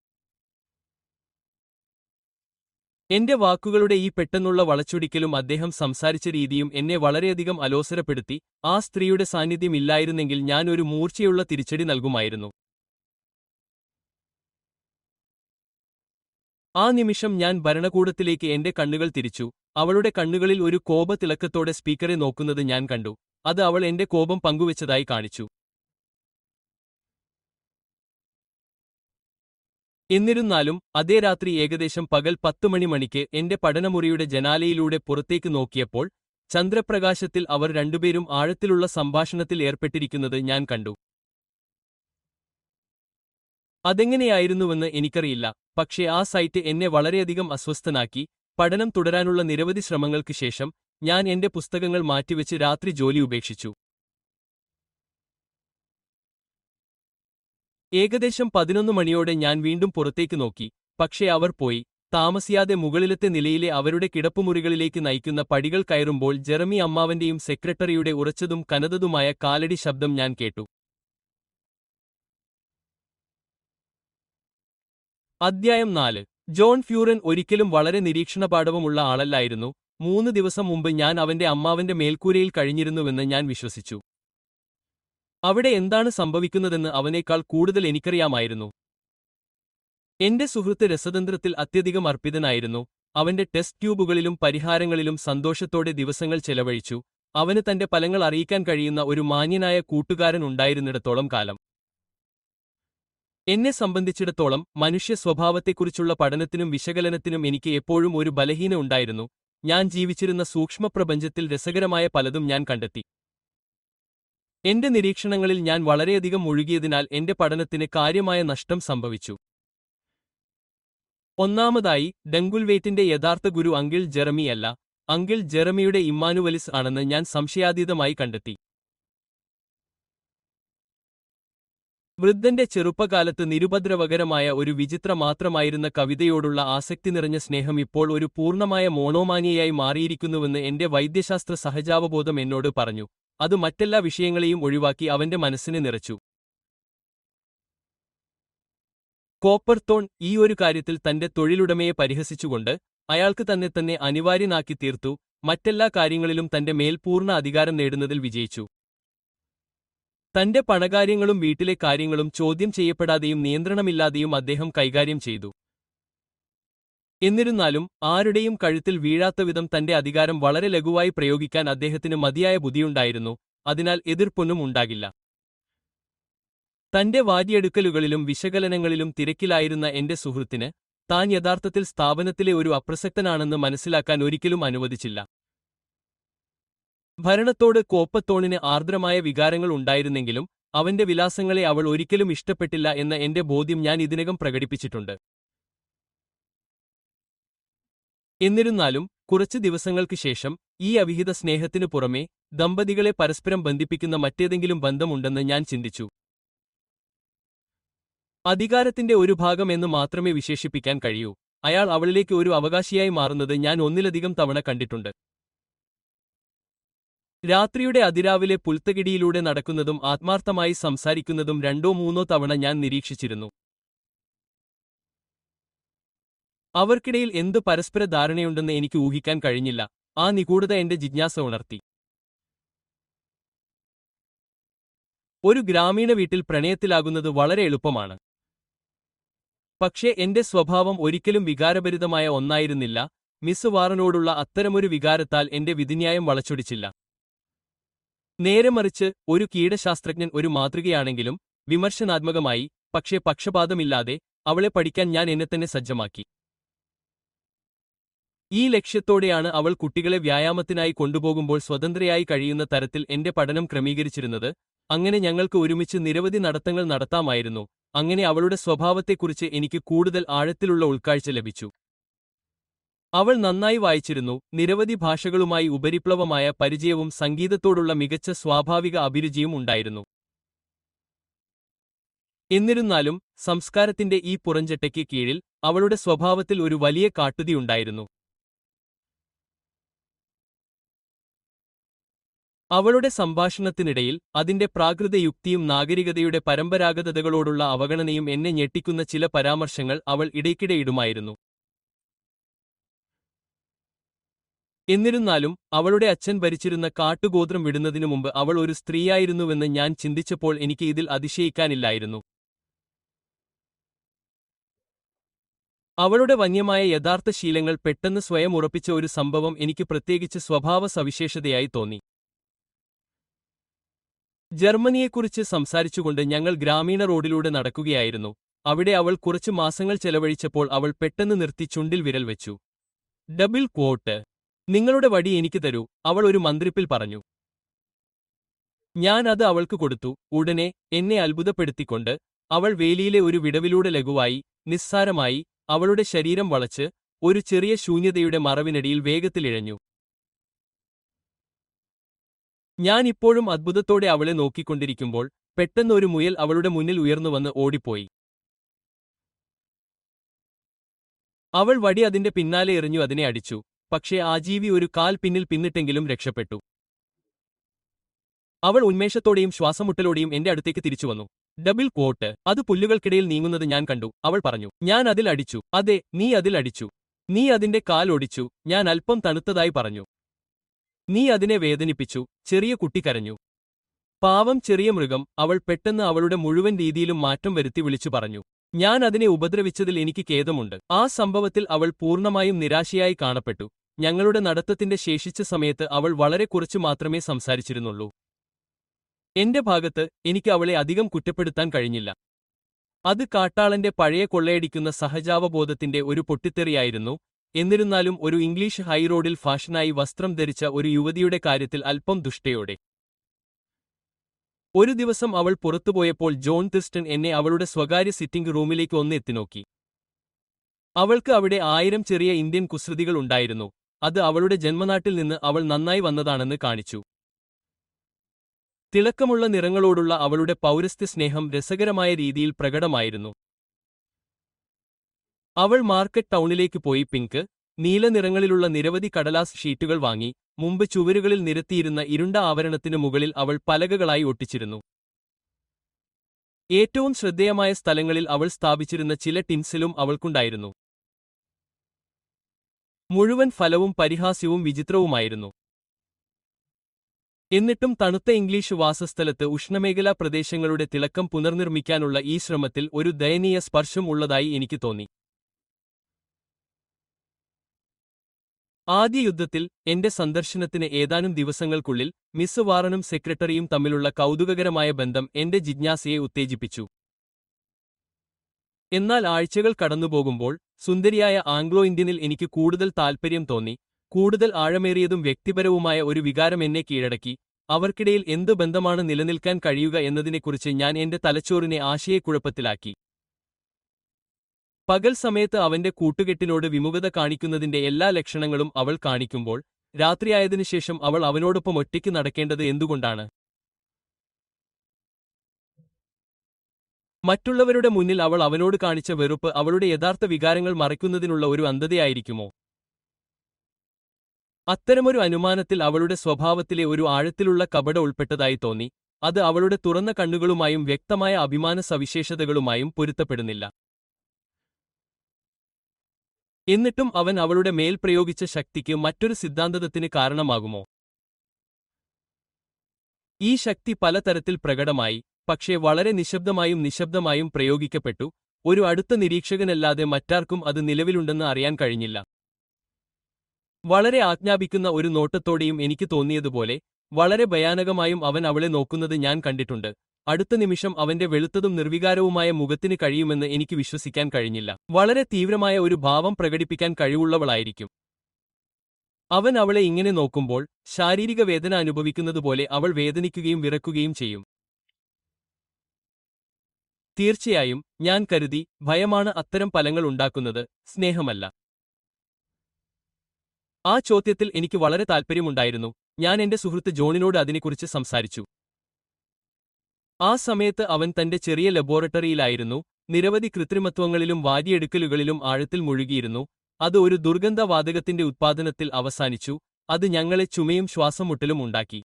എന്റെ വാക്കുകളുടെ ഈ പെട്ടെന്നുള്ള വളച്ചൊടിക്കലും അദ്ദേഹം സംസാരിച്ച രീതിയും എന്നെ വളരെയധികം അലോസരപ്പെടുത്തി ആ സ്ത്രീയുടെ സാന്നിധ്യം ഇല്ലായിരുന്നെങ്കിൽ ഞാൻ ഒരു മൂർച്ചയുള്ള തിരിച്ചടി നൽകുമായിരുന്നു ആ നിമിഷം ഞാൻ ഭരണകൂടത്തിലേക്ക് എന്റെ കണ്ണുകൾ തിരിച്ചു അവളുടെ കണ്ണുകളിൽ ഒരു കോപത്തിളക്കത്തോടെ സ്പീക്കറെ നോക്കുന്നത് ഞാൻ കണ്ടു അത് അവൾ എന്റെ കോപം പങ്കുവച്ചതായി കാണിച്ചു എന്നിരുന്നാലും അതേ രാത്രി ഏകദേശം പകൽ പത്ത് മണി മണിക്ക് എന്റെ പഠനമുറിയുടെ ജനാലയിലൂടെ പുറത്തേക്ക് നോക്കിയപ്പോൾ ചന്ദ്രപ്രകാശത്തിൽ അവർ രണ്ടുപേരും ആഴത്തിലുള്ള സംഭാഷണത്തിൽ ഏർപ്പെട്ടിരിക്കുന്നത് ഞാൻ കണ്ടു അതെങ്ങനെയായിരുന്നുവെന്ന് എനിക്കറിയില്ല പക്ഷേ ആ സൈറ്റ് എന്നെ വളരെയധികം അസ്വസ്ഥനാക്കി പഠനം തുടരാനുള്ള നിരവധി ശ്രമങ്ങൾക്ക് ശേഷം ഞാൻ എന്റെ പുസ്തകങ്ങൾ മാറ്റിവെച്ച് രാത്രി ജോലി ഉപേക്ഷിച്ചു ഏകദേശം പതിനൊന്ന് മണിയോടെ ഞാൻ വീണ്ടും പുറത്തേക്ക് നോക്കി പക്ഷേ അവർ പോയി താമസിയാതെ മുകളിലത്തെ നിലയിലെ അവരുടെ കിടപ്പുമുറികളിലേക്ക് നയിക്കുന്ന പടികൾ കയറുമ്പോൾ ജെറമി അമ്മാവന്റെയും സെക്രട്ടറിയുടെ ഉറച്ചതും കനതതുമായ കാലടി ശബ്ദം ഞാൻ കേട്ടു അദ്ധ്യായം നാല് ജോൺ ഫ്യൂറൻ ഒരിക്കലും വളരെ നിരീക്ഷണപാഠവുമുള്ള ആളല്ലായിരുന്നു മൂന്ന് ദിവസം മുമ്പ് ഞാൻ അവന്റെ അമ്മാവന്റെ മേൽക്കൂരയിൽ കഴിഞ്ഞിരുന്നുവെന്ന് ഞാൻ വിശ്വസിച്ചു അവിടെ എന്താണ് സംഭവിക്കുന്നതെന്ന് അവനേക്കാൾ കൂടുതൽ എനിക്കറിയാമായിരുന്നു എന്റെ സുഹൃത്ത് രസതന്ത്രത്തിൽ അത്യധികം അർപ്പിതനായിരുന്നു അവന്റെ ടെസ്റ്റ് ട്യൂബുകളിലും പരിഹാരങ്ങളിലും സന്തോഷത്തോടെ ദിവസങ്ങൾ ചെലവഴിച്ചു അവന് തന്റെ ഫലങ്ങൾ അറിയിക്കാൻ കഴിയുന്ന ഒരു മാന്യനായ കൂട്ടുകാരൻ ഉണ്ടായിരുന്നിടത്തോളം കാലം എന്നെ സംബന്ധിച്ചിടത്തോളം മനുഷ്യ സ്വഭാവത്തെക്കുറിച്ചുള്ള പഠനത്തിനും വിശകലനത്തിനും എനിക്ക് എപ്പോഴും ഒരു ബലഹീന ഉണ്ടായിരുന്നു ഞാൻ ജീവിച്ചിരുന്ന സൂക്ഷ്മപ്രപഞ്ചത്തിൽ രസകരമായ പലതും ഞാൻ കണ്ടെത്തി എന്റെ നിരീക്ഷണങ്ങളിൽ ഞാൻ വളരെയധികം മുഴുകിയതിനാൽ എന്റെ പഠനത്തിന് കാര്യമായ നഷ്ടം സംഭവിച്ചു ഒന്നാമതായി ഡെങ്കുൽവേറ്റിന്റെ യഥാർത്ഥ ഗുരു അങ്കിൾ ജെറമിയല്ല അങ്കിൾ ജെറമിയുടെ ഇമ്മാനുവലിസ് ആണെന്ന് ഞാൻ സംശയാതീതമായി കണ്ടെത്തി വൃദ്ധന്റെ ചെറുപ്പകാലത്ത് നിരുപദ്രവകരമായ ഒരു വിചിത്ര മാത്രമായിരുന്ന കവിതയോടുള്ള ആസക്തി നിറഞ്ഞ സ്നേഹം ഇപ്പോൾ ഒരു പൂർണ്ണമായ മോണോമാനിയയായി മാറിയിരിക്കുന്നുവെന്ന് എന്റെ വൈദ്യശാസ്ത്ര സഹജാവബോധം എന്നോട് പറഞ്ഞു അത് മറ്റെല്ലാ വിഷയങ്ങളെയും ഒഴിവാക്കി അവന്റെ മനസ്സിനെ നിറച്ചു കോപ്പർത്തോൺ ഈ ഒരു കാര്യത്തിൽ തന്റെ തൊഴിലുടമയെ പരിഹസിച്ചുകൊണ്ട് അയാൾക്ക് തന്നെ തന്നെ അനിവാര്യനാക്കി തീർത്തു മറ്റെല്ലാ കാര്യങ്ങളിലും തന്റെ മേൽ പൂർണ്ണ അധികാരം നേടുന്നതിൽ വിജയിച്ചു തന്റെ പണകാര്യങ്ങളും വീട്ടിലെ കാര്യങ്ങളും ചോദ്യം ചെയ്യപ്പെടാതെയും നിയന്ത്രണമില്ലാതെയും അദ്ദേഹം കൈകാര്യം ചെയ്തു എന്നിരുന്നാലും ആരുടെയും കഴുത്തിൽ വീഴാത്തവിധം തന്റെ അധികാരം വളരെ ലഘുവായി പ്രയോഗിക്കാൻ അദ്ദേഹത്തിന് മതിയായ ബുദ്ധിയുണ്ടായിരുന്നു അതിനാൽ എതിർപ്പൊന്നും ഉണ്ടാകില്ല തന്റെ വാരിയെടുക്കലുകളിലും വിശകലനങ്ങളിലും തിരക്കിലായിരുന്ന എന്റെ സുഹൃത്തിന് താൻ യഥാർത്ഥത്തിൽ സ്ഥാപനത്തിലെ ഒരു അപ്രസക്തനാണെന്ന് മനസ്സിലാക്കാൻ ഒരിക്കലും അനുവദിച്ചില്ല ഭരണത്തോട് കോപ്പത്തോണിന് ആർദ്രമായ വികാരങ്ങൾ ഉണ്ടായിരുന്നെങ്കിലും അവന്റെ വിലാസങ്ങളെ അവൾ ഒരിക്കലും ഇഷ്ടപ്പെട്ടില്ല എന്ന എന്റെ ബോധ്യം ഞാൻ ഇതിനകം പ്രകടിപ്പിച്ചിട്ടുണ്ട് എന്നിരുന്നാലും കുറച്ച് ദിവസങ്ങൾക്ക് ശേഷം ഈ അവിഹിത സ്നേഹത്തിനു പുറമെ ദമ്പതികളെ പരസ്പരം ബന്ധിപ്പിക്കുന്ന മറ്റേതെങ്കിലും ബന്ധമുണ്ടെന്ന് ഞാൻ ചിന്തിച്ചു അധികാരത്തിന്റെ ഒരു ഭാഗം എന്ന് മാത്രമേ വിശേഷിപ്പിക്കാൻ കഴിയൂ അയാൾ അവളിലേക്ക് ഒരു അവകാശിയായി മാറുന്നത് ഞാൻ ഒന്നിലധികം തവണ കണ്ടിട്ടുണ്ട് രാത്രിയുടെ അതിരാവിലെ പുൽത്തകിടിയിലൂടെ നടക്കുന്നതും ആത്മാർത്ഥമായി സംസാരിക്കുന്നതും രണ്ടോ മൂന്നോ തവണ ഞാൻ നിരീക്ഷിച്ചിരുന്നു അവർക്കിടയിൽ എന്ത് പരസ്പര ധാരണയുണ്ടെന്ന് എനിക്ക് ഊഹിക്കാൻ കഴിഞ്ഞില്ല ആ നിഗൂഢത എന്റെ ജിജ്ഞാസ ഉണർത്തി ഒരു ഗ്രാമീണ വീട്ടിൽ പ്രണയത്തിലാകുന്നത് വളരെ എളുപ്പമാണ് പക്ഷേ എന്റെ സ്വഭാവം ഒരിക്കലും വികാരഭരിതമായ ഒന്നായിരുന്നില്ല മിസ് വാറനോടുള്ള അത്തരമൊരു വികാരത്താൽ എന്റെ വിധിന്യായം വളച്ചൊടിച്ചില്ല നേരെ മറിച്ച് ഒരു കീടശാസ്ത്രജ്ഞൻ ഒരു മാതൃകയാണെങ്കിലും വിമർശനാത്മകമായി പക്ഷേ പക്ഷപാതമില്ലാതെ അവളെ പഠിക്കാൻ ഞാൻ എന്നെത്തന്നെ സജ്ജമാക്കി ഈ ലക്ഷ്യത്തോടെയാണ് അവൾ കുട്ടികളെ വ്യായാമത്തിനായി കൊണ്ടുപോകുമ്പോൾ സ്വതന്ത്രയായി കഴിയുന്ന തരത്തിൽ എന്റെ പഠനം ക്രമീകരിച്ചിരുന്നത് അങ്ങനെ ഞങ്ങൾക്ക് ഒരുമിച്ച് നിരവധി നടത്തങ്ങൾ നടത്താമായിരുന്നു അങ്ങനെ അവളുടെ സ്വഭാവത്തെക്കുറിച്ച് എനിക്ക് കൂടുതൽ ആഴത്തിലുള്ള ഉൾക്കാഴ്ച ലഭിച്ചു അവൾ നന്നായി വായിച്ചിരുന്നു നിരവധി ഭാഷകളുമായി ഉപരിപ്ലവമായ പരിചയവും സംഗീതത്തോടുള്ള മികച്ച സ്വാഭാവിക അഭിരുചിയും ഉണ്ടായിരുന്നു എന്നിരുന്നാലും സംസ്കാരത്തിന്റെ ഈ പുറഞ്ചട്ടയ്ക്ക് കീഴിൽ അവളുടെ സ്വഭാവത്തിൽ ഒരു വലിയ കാട്ടുതിയുണ്ടായിരുന്നു അവളുടെ സംഭാഷണത്തിനിടയിൽ അതിന്റെ പ്രാകൃതയുക്തിയും നാഗരികതയുടെ പരമ്പരാഗതതകളോടുള്ള അവഗണനയും എന്നെ ഞെട്ടിക്കുന്ന ചില പരാമർശങ്ങൾ അവൾ ഇടയ്ക്കിടെ ഇടുമായിരുന്നു എന്നിരുന്നാലും അവളുടെ അച്ഛൻ ഭരിച്ചിരുന്ന കാട്ടുഗോത്രം വിടുന്നതിനു മുമ്പ് അവൾ ഒരു സ്ത്രീയായിരുന്നുവെന്ന് ഞാൻ ചിന്തിച്ചപ്പോൾ എനിക്ക് ഇതിൽ അതിശയിക്കാനില്ലായിരുന്നു അവളുടെ വന്യമായ യഥാർത്ഥ ശീലങ്ങൾ പെട്ടെന്ന് സ്വയം ഉറപ്പിച്ച ഒരു സംഭവം എനിക്ക് പ്രത്യേകിച്ച് സ്വഭാവ സവിശേഷതയായി തോന്നി ജർമ്മനിയെക്കുറിച്ച് സംസാരിച്ചുകൊണ്ട് ഞങ്ങൾ ഗ്രാമീണ റോഡിലൂടെ നടക്കുകയായിരുന്നു അവിടെ അവൾ കുറച്ചു മാസങ്ങൾ ചെലവഴിച്ചപ്പോൾ അവൾ പെട്ടെന്ന് നിർത്തി ചുണ്ടിൽ വിരൽ വെച്ചു ഡബിൾ ക്വോട്ട് നിങ്ങളുടെ വടി എനിക്ക് തരൂ അവൾ ഒരു മന്ത്രിപ്പിൽ പറഞ്ഞു ഞാൻ അത് അവൾക്ക് കൊടുത്തു ഉടനെ എന്നെ അത്ഭുതപ്പെടുത്തിക്കൊണ്ട് അവൾ വേലിയിലെ ഒരു വിടവിലൂടെ ലഘുവായി നിസ്സാരമായി അവളുടെ ശരീരം വളച്ച് ഒരു ചെറിയ ശൂന്യതയുടെ മറവിനടിയിൽ വേഗത്തിലിഴഞ്ഞു ഞാൻ ഇപ്പോഴും അത്ഭുതത്തോടെ അവളെ നോക്കിക്കൊണ്ടിരിക്കുമ്പോൾ പെട്ടെന്ന് ഒരു മുയൽ അവളുടെ മുന്നിൽ ഉയർന്നുവന്ന് ഓടിപ്പോയി അവൾ വടി അതിന്റെ പിന്നാലെ എറിഞ്ഞു അതിനെ അടിച്ചു പക്ഷേ ആ ജീവി ഒരു കാൽ പിന്നിൽ പിന്നിട്ടെങ്കിലും രക്ഷപ്പെട്ടു അവൾ ഉന്മേഷത്തോടെയും ശ്വാസമുട്ടലോടെയും എന്റെ അടുത്തേക്ക് തിരിച്ചുവന്നു ഡബിൾ കോട്ട് അത് പുല്ലുകൾക്കിടയിൽ നീങ്ങുന്നത് ഞാൻ കണ്ടു അവൾ പറഞ്ഞു ഞാൻ അതിൽ അടിച്ചു അതെ നീ അതിൽ അടിച്ചു നീ അതിന്റെ കാൽ ഒടിച്ചു ഞാൻ അല്പം തണുത്തതായി പറഞ്ഞു നീ അതിനെ വേദനിപ്പിച്ചു ചെറിയ കുട്ടി കരഞ്ഞു പാവം ചെറിയ മൃഗം അവൾ പെട്ടെന്ന് അവളുടെ മുഴുവൻ രീതിയിലും മാറ്റം വരുത്തി വിളിച്ചു പറഞ്ഞു ഞാൻ അതിനെ ഉപദ്രവിച്ചതിൽ എനിക്ക് ഖേദമുണ്ട് ആ സംഭവത്തിൽ അവൾ പൂർണ്ണമായും നിരാശയായി കാണപ്പെട്ടു ഞങ്ങളുടെ നടത്തത്തിന്റെ ശേഷിച്ച സമയത്ത് അവൾ വളരെ കുറച്ചു മാത്രമേ സംസാരിച്ചിരുന്നുള്ളൂ എന്റെ ഭാഗത്ത് എനിക്ക് അവളെ അധികം കുറ്റപ്പെടുത്താൻ കഴിഞ്ഞില്ല അത് കാട്ടാളന്റെ പഴയ കൊള്ളയടിക്കുന്ന സഹജാവബോധത്തിന്റെ ഒരു പൊട്ടിത്തെറിയായിരുന്നു എന്നിരുന്നാലും ഒരു ഇംഗ്ലീഷ് ഹൈറോഡിൽ ഫാഷനായി വസ്ത്രം ധരിച്ച ഒരു യുവതിയുടെ കാര്യത്തിൽ അല്പം ദുഷ്ടയോടെ ഒരു ദിവസം അവൾ പുറത്തുപോയപ്പോൾ ജോൺ തിസ്റ്റൺ എന്നെ അവളുടെ സ്വകാര്യ സിറ്റിംഗ് റൂമിലേക്ക് ഒന്ന് എത്തിനോക്കി അവൾക്ക് അവിടെ ആയിരം ചെറിയ ഇന്ത്യൻ കുസൃതികൾ ഉണ്ടായിരുന്നു അത് അവളുടെ ജന്മനാട്ടിൽ നിന്ന് അവൾ നന്നായി വന്നതാണെന്ന് കാണിച്ചു തിളക്കമുള്ള നിറങ്ങളോടുള്ള അവളുടെ പൗരസ്ത്യ സ്നേഹം രസകരമായ രീതിയിൽ പ്രകടമായിരുന്നു അവൾ മാർക്കറ്റ് ടൗണിലേക്ക് പോയി പിങ്ക് നീല നിറങ്ങളിലുള്ള നിരവധി കടലാസ് ഷീറ്റുകൾ വാങ്ങി മുമ്പ് ചുവരുകളിൽ നിരത്തിയിരുന്ന ഇരുണ്ട ആവരണത്തിനു മുകളിൽ അവൾ പലകകളായി ഒട്ടിച്ചിരുന്നു ഏറ്റവും ശ്രദ്ധേയമായ സ്ഥലങ്ങളിൽ അവൾ സ്ഥാപിച്ചിരുന്ന ചില ടിൻസിലും അവൾക്കുണ്ടായിരുന്നു മുഴുവൻ ഫലവും പരിഹാസ്യവും വിചിത്രവുമായിരുന്നു എന്നിട്ടും തണുത്ത ഇംഗ്ലീഷ് വാസസ്ഥലത്ത് ഉഷ്ണമേഖലാ പ്രദേശങ്ങളുടെ തിളക്കം പുനർനിർമ്മിക്കാനുള്ള ഈ ശ്രമത്തിൽ ഒരു ദയനീയ സ്പർശം ഉള്ളതായി എനിക്ക് തോന്നി ആദ്യ യുദ്ധത്തിൽ എന്റെ സന്ദർശനത്തിന് ഏതാനും ദിവസങ്ങൾക്കുള്ളിൽ മിസ് വാറനും സെക്രട്ടറിയും തമ്മിലുള്ള കൗതുകകരമായ ബന്ധം എന്റെ ജിജ്ഞാസയെ ഉത്തേജിപ്പിച്ചു എന്നാൽ ആഴ്ചകൾ കടന്നുപോകുമ്പോൾ സുന്ദരിയായ ആംഗ്ലോ ഇന്ത്യനിൽ എനിക്ക് കൂടുതൽ താൽപ്പര്യം തോന്നി കൂടുതൽ ആഴമേറിയതും വ്യക്തിപരവുമായ ഒരു വികാരം എന്നെ കീഴടക്കി അവർക്കിടയിൽ എന്തു ബന്ധമാണ് നിലനിൽക്കാൻ കഴിയുക എന്നതിനെക്കുറിച്ച് ഞാൻ എന്റെ തലച്ചോറിനെ ആശയക്കുഴപ്പത്തിലാക്കി പകൽ സമയത്ത് അവന്റെ കൂട്ടുകെട്ടിനോട് വിമുഖത കാണിക്കുന്നതിന്റെ എല്ലാ ലക്ഷണങ്ങളും അവൾ കാണിക്കുമ്പോൾ രാത്രിയായതിനുശേഷം അവൾ അവനോടൊപ്പം ഒറ്റയ്ക്ക് നടക്കേണ്ടത് എന്തുകൊണ്ടാണ് മറ്റുള്ളവരുടെ മുന്നിൽ അവൾ അവനോട് കാണിച്ച വെറുപ്പ് അവളുടെ യഥാർത്ഥ വികാരങ്ങൾ മറയ്ക്കുന്നതിനുള്ള ഒരു അന്ധതയായിരിക്കുമോ അത്തരമൊരു അനുമാനത്തിൽ അവളുടെ സ്വഭാവത്തിലെ ഒരു ആഴത്തിലുള്ള കപട ഉൾപ്പെട്ടതായി തോന്നി അത് അവളുടെ തുറന്ന കണ്ണുകളുമായും വ്യക്തമായ അഭിമാന സവിശേഷതകളുമായും പൊരുത്തപ്പെടുന്നില്ല എന്നിട്ടും അവൻ അവളുടെ മേൽ പ്രയോഗിച്ച ശക്തിക്ക് മറ്റൊരു സിദ്ധാന്തത്തിന് കാരണമാകുമോ ഈ ശക്തി പലതരത്തിൽ പ്രകടമായി പക്ഷേ വളരെ നിശബ്ദമായും നിശബ്ദമായും പ്രയോഗിക്കപ്പെട്ടു ഒരു അടുത്ത നിരീക്ഷകനല്ലാതെ മറ്റാർക്കും അത് നിലവിലുണ്ടെന്ന് അറിയാൻ കഴിഞ്ഞില്ല വളരെ ആജ്ഞാപിക്കുന്ന ഒരു നോട്ടത്തോടെയും എനിക്ക് തോന്നിയതുപോലെ വളരെ ഭയാനകമായും അവൻ അവളെ നോക്കുന്നത് ഞാൻ കണ്ടിട്ടുണ്ട് അടുത്ത നിമിഷം അവന്റെ വെളുത്തതും നിർവികാരവുമായ മുഖത്തിന് കഴിയുമെന്ന് എനിക്ക് വിശ്വസിക്കാൻ കഴിഞ്ഞില്ല വളരെ തീവ്രമായ ഒരു ഭാവം പ്രകടിപ്പിക്കാൻ കഴിവുള്ളവളായിരിക്കും അവൻ അവളെ ഇങ്ങനെ നോക്കുമ്പോൾ ശാരീരിക വേദന അനുഭവിക്കുന്നതുപോലെ അവൾ വേദനിക്കുകയും വിറക്കുകയും ചെയ്യും തീർച്ചയായും ഞാൻ കരുതി ഭയമാണ് അത്തരം ഫലങ്ങൾ ഉണ്ടാക്കുന്നത് സ്നേഹമല്ല ആ ചോദ്യത്തിൽ എനിക്ക് വളരെ താൽപ്പര്യമുണ്ടായിരുന്നു ഞാൻ എന്റെ സുഹൃത്ത് ജോണിനോട് അതിനെക്കുറിച്ച് സംസാരിച്ചു ആ സമയത്ത് അവൻ തന്റെ ചെറിയ ലബോറട്ടറിയിലായിരുന്നു നിരവധി കൃത്രിമത്വങ്ങളിലും വാരിയെടുക്കലുകളിലും ആഴത്തിൽ മുഴുകിയിരുന്നു അത് ഒരു ദുർഗന്ധവാതകത്തിന്റെ ഉത്പാദനത്തിൽ അവസാനിച്ചു അത് ഞങ്ങളെ ചുമയും ശ്വാസമുട്ടലും ഉണ്ടാക്കി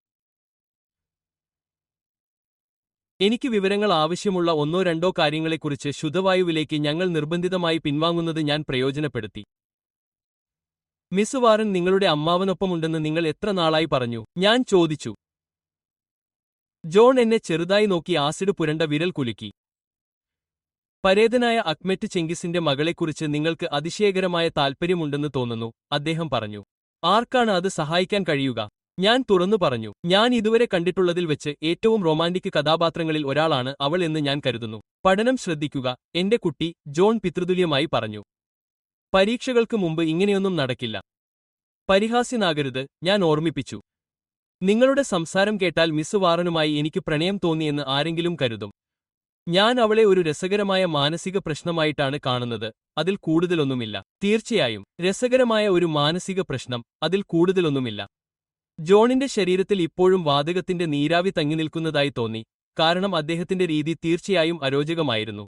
എനിക്ക് വിവരങ്ങൾ ആവശ്യമുള്ള ഒന്നോ രണ്ടോ കാര്യങ്ങളെക്കുറിച്ച് ശുദ്ധവായുവിലേക്ക് ഞങ്ങൾ നിർബന്ധിതമായി പിൻവാങ്ങുന്നത് ഞാൻ പ്രയോജനപ്പെടുത്തി മിസ് വാറൻ നിങ്ങളുടെ അമ്മാവനൊപ്പമുണ്ടെന്ന് നിങ്ങൾ എത്ര നാളായി പറഞ്ഞു ഞാൻ ചോദിച്ചു ജോൺ എന്നെ ചെറുതായി നോക്കി ആസിഡ് പുരണ്ട വിരൽ കുലുക്കി പരേതനായ അക്മെറ്റ് ചെങ്കിസിന്റെ മകളെക്കുറിച്ച് നിങ്ങൾക്ക് അതിശയകരമായ താൽപ്പര്യമുണ്ടെന്ന് തോന്നുന്നു അദ്ദേഹം പറഞ്ഞു ആർക്കാണ് അത് സഹായിക്കാൻ കഴിയുക ഞാൻ തുറന്നു പറഞ്ഞു ഞാൻ ഇതുവരെ കണ്ടിട്ടുള്ളതിൽ വെച്ച് ഏറ്റവും റൊമാന്റിക് കഥാപാത്രങ്ങളിൽ ഒരാളാണ് അവൾ എന്ന് ഞാൻ കരുതുന്നു പഠനം ശ്രദ്ധിക്കുക എന്റെ കുട്ടി ജോൺ പിതൃതുല്യമായി പറഞ്ഞു പരീക്ഷകൾക്ക് മുമ്പ് ഇങ്ങനെയൊന്നും നടക്കില്ല പരിഹാസ്യനാകരുത് ഞാൻ ഓർമ്മിപ്പിച്ചു നിങ്ങളുടെ സംസാരം കേട്ടാൽ മിസ് വാറനുമായി എനിക്ക് പ്രണയം തോന്നിയെന്ന് ആരെങ്കിലും കരുതും ഞാൻ അവളെ ഒരു രസകരമായ മാനസിക പ്രശ്നമായിട്ടാണ് കാണുന്നത് അതിൽ കൂടുതലൊന്നുമില്ല തീർച്ചയായും രസകരമായ ഒരു മാനസിക പ്രശ്നം അതിൽ കൂടുതലൊന്നുമില്ല ജോണിന്റെ ശരീരത്തിൽ ഇപ്പോഴും വാതകത്തിന്റെ നീരാവി തങ്ങി നിൽക്കുന്നതായി തോന്നി കാരണം അദ്ദേഹത്തിന്റെ രീതി തീർച്ചയായും അരോചകമായിരുന്നു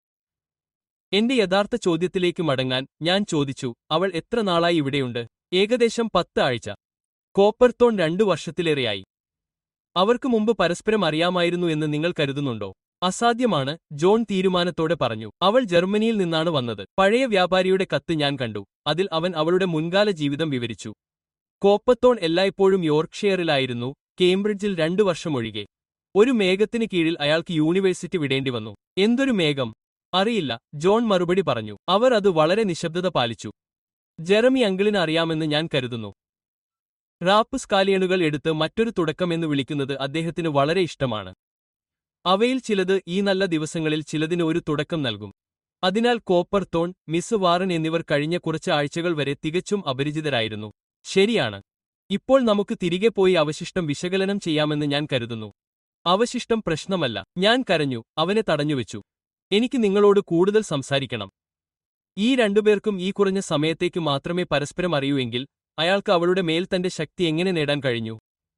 എന്റെ യഥാർത്ഥ ചോദ്യത്തിലേക്ക് മടങ്ങാൻ ഞാൻ ചോദിച്ചു അവൾ എത്ര നാളായി ഇവിടെയുണ്ട് ഏകദേശം പത്ത് ആഴ്ച കോപ്പർത്തോൺ രണ്ടു വർഷത്തിലേറെയായി അവർക്ക് മുമ്പ് പരസ്പരം അറിയാമായിരുന്നു എന്ന് നിങ്ങൾ കരുതുന്നുണ്ടോ അസാധ്യമാണ് ജോൺ തീരുമാനത്തോടെ പറഞ്ഞു അവൾ ജർമ്മനിയിൽ നിന്നാണ് വന്നത് പഴയ വ്യാപാരിയുടെ കത്ത് ഞാൻ കണ്ടു അതിൽ അവൻ അവളുടെ മുൻകാല ജീവിതം വിവരിച്ചു കോപ്പത്തോൺ എല്ലായ്പ്പോഴും യോർക്ക്ഷയറിലായിരുന്നു കേംബ്രിഡ്ജിൽ രണ്ടു വർഷം ഒഴികെ ഒരു മേഘത്തിന് കീഴിൽ അയാൾക്ക് യൂണിവേഴ്സിറ്റി വിടേണ്ടി വന്നു എന്തൊരു മേഘം അറിയില്ല ജോൺ മറുപടി പറഞ്ഞു അവർ അത് വളരെ നിശബ്ദത പാലിച്ചു ജെറമി അങ്കിളിന് അറിയാമെന്ന് ഞാൻ കരുതുന്നു റാപ്പ് സ്കാലിയണുകൾ എടുത്ത് മറ്റൊരു തുടക്കമെന്ന് വിളിക്കുന്നത് അദ്ദേഹത്തിന് വളരെ ഇഷ്ടമാണ് അവയിൽ ചിലത് ഈ നല്ല ദിവസങ്ങളിൽ ചിലതിന് ഒരു തുടക്കം നൽകും അതിനാൽ കോപ്പർ തോൺ മിസ് വാറൻ എന്നിവർ കഴിഞ്ഞ കുറച്ച് ആഴ്ചകൾ വരെ തികച്ചും അപരിചിതരായിരുന്നു ശരിയാണ് ഇപ്പോൾ നമുക്ക് തിരികെ പോയി അവശിഷ്ടം വിശകലനം ചെയ്യാമെന്ന് ഞാൻ കരുതുന്നു അവശിഷ്ടം പ്രശ്നമല്ല ഞാൻ കരഞ്ഞു അവനെ തടഞ്ഞുവെച്ചു എനിക്ക് നിങ്ങളോട് കൂടുതൽ സംസാരിക്കണം ഈ രണ്ടുപേർക്കും ഈ കുറഞ്ഞ സമയത്തേക്ക് മാത്രമേ പരസ്പരം അറിയൂവെങ്കിൽ അയാൾക്ക് അവളുടെ മേൽ തന്റെ ശക്തി എങ്ങനെ നേടാൻ കഴിഞ്ഞു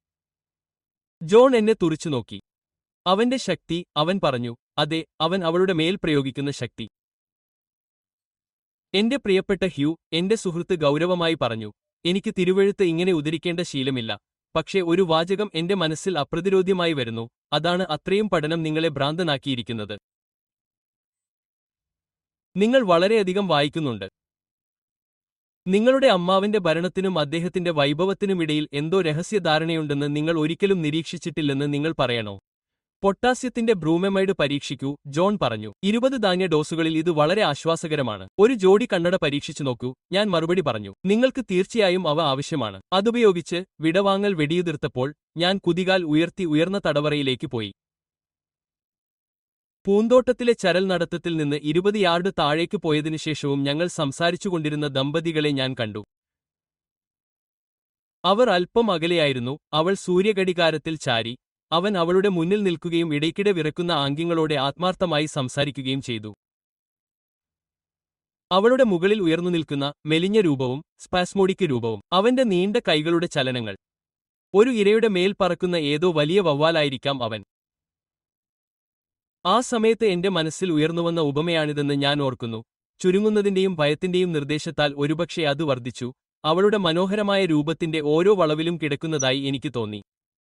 ജോൺ എന്നെ തുറിച്ചു നോക്കി അവന്റെ ശക്തി അവൻ പറഞ്ഞു അതെ അവൻ അവളുടെ മേൽ പ്രയോഗിക്കുന്ന ശക്തി എന്റെ പ്രിയപ്പെട്ട ഹ്യൂ എന്റെ സുഹൃത്ത് ഗൗരവമായി പറഞ്ഞു എനിക്ക് തിരുവഴുത്ത് ഇങ്ങനെ ഉദ്ധരിക്കേണ്ട ശീലമില്ല പക്ഷേ ഒരു വാചകം എന്റെ മനസ്സിൽ അപ്രതിരോധ്യമായി വരുന്നു അതാണ് അത്രയും പഠനം നിങ്ങളെ ഭ്രാന്തനാക്കിയിരിക്കുന്നത് നിങ്ങൾ വളരെയധികം വായിക്കുന്നുണ്ട് നിങ്ങളുടെ അമ്മാവിന്റെ ഭരണത്തിനും അദ്ദേഹത്തിന്റെ വൈഭവത്തിനുമിടയിൽ എന്തോ രഹസ്യധാരണയുണ്ടെന്ന് നിങ്ങൾ ഒരിക്കലും നിരീക്ഷിച്ചിട്ടില്ലെന്ന് നിങ്ങൾ പറയണോ പൊട്ടാസ്യത്തിന്റെ ബ്രൂമെമൈഡ് പരീക്ഷിക്കൂ ജോൺ പറഞ്ഞു ഇരുപത് ധാന്യ ഡോസുകളിൽ ഇത് വളരെ ആശ്വാസകരമാണ് ഒരു ജോഡി കണ്ണട പരീക്ഷിച്ചു നോക്കൂ ഞാൻ മറുപടി പറഞ്ഞു നിങ്ങൾക്ക് തീർച്ചയായും അവ ആവശ്യമാണ് അതുപയോഗിച്ച് വിടവാങ്ങൽ വെടിയുതിർത്തപ്പോൾ ഞാൻ കുതികാൽ ഉയർത്തി ഉയർന്ന തടവറയിലേക്ക് പോയി പൂന്തോട്ടത്തിലെ ചരൽ നടത്തത്തിൽ നിന്ന് ഇരുപത് യാർഡ് താഴേക്ക് പോയതിനു ശേഷവും ഞങ്ങൾ സംസാരിച്ചുകൊണ്ടിരുന്ന ദമ്പതികളെ ഞാൻ കണ്ടു അവർ അല്പം അകലെയായിരുന്നു അവൾ സൂര്യഘടികാരത്തിൽ ചാരി അവൻ അവളുടെ മുന്നിൽ നിൽക്കുകയും ഇടയ്ക്കിടെ വിറക്കുന്ന ആംഗ്യങ്ങളോടെ ആത്മാർത്ഥമായി സംസാരിക്കുകയും ചെയ്തു അവളുടെ മുകളിൽ ഉയർന്നു നിൽക്കുന്ന മെലിഞ്ഞ രൂപവും സ്പാസ്മോഡിക് രൂപവും അവന്റെ നീണ്ട കൈകളുടെ ചലനങ്ങൾ ഒരു ഇരയുടെ മേൽ പറക്കുന്ന ഏതോ വലിയ വവ്വാലായിരിക്കാം അവൻ ആ സമയത്ത് എന്റെ മനസ്സിൽ ഉയർന്നുവന്ന ഉപമയാണിതെന്ന് ഞാൻ ഓർക്കുന്നു ചുരുങ്ങുന്നതിന്റെയും ഭയത്തിന്റെയും നിർദ്ദേശത്താൽ ഒരുപക്ഷെ അത് വർദ്ധിച്ചു അവളുടെ മനോഹരമായ രൂപത്തിന്റെ ഓരോ വളവിലും കിടക്കുന്നതായി എനിക്ക് തോന്നി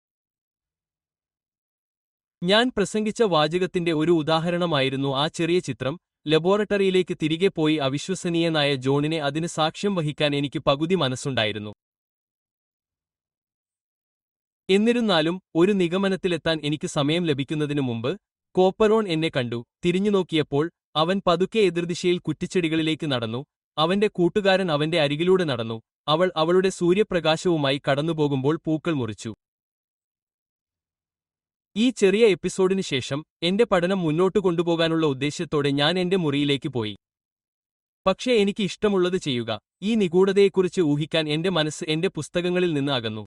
ഞാൻ പ്രസംഗിച്ച വാചകത്തിന്റെ ഒരു ഉദാഹരണമായിരുന്നു ആ ചെറിയ ചിത്രം ലബോറട്ടറിയിലേക്ക് തിരികെ പോയി അവിശ്വസനീയനായ ജോണിനെ അതിന് സാക്ഷ്യം വഹിക്കാൻ എനിക്ക് പകുതി മനസ്സുണ്ടായിരുന്നു എന്നിരുന്നാലും ഒരു നിഗമനത്തിലെത്താൻ എനിക്ക് സമയം ലഭിക്കുന്നതിനു മുമ്പ് കോപ്പറോൺ എന്നെ കണ്ടു തിരിഞ്ഞുനോക്കിയപ്പോൾ അവൻ പതുക്കെ എതിർദിശയിൽ കുറ്റിച്ചെടികളിലേക്ക് നടന്നു അവന്റെ കൂട്ടുകാരൻ അവന്റെ അരികിലൂടെ നടന്നു അവൾ അവളുടെ സൂര്യപ്രകാശവുമായി കടന്നുപോകുമ്പോൾ പൂക്കൾ മുറിച്ചു ഈ ചെറിയ എപ്പിസോഡിന് ശേഷം എന്റെ പഠനം മുന്നോട്ട് കൊണ്ടുപോകാനുള്ള ഉദ്ദേശ്യത്തോടെ ഞാൻ എന്റെ മുറിയിലേക്ക് പോയി പക്ഷേ എനിക്ക് ഇഷ്ടമുള്ളത് ചെയ്യുക ഈ നിഗൂഢതയെക്കുറിച്ച് ഊഹിക്കാൻ എന്റെ മനസ്സ് എന്റെ പുസ്തകങ്ങളിൽ നിന്ന് അകന്നു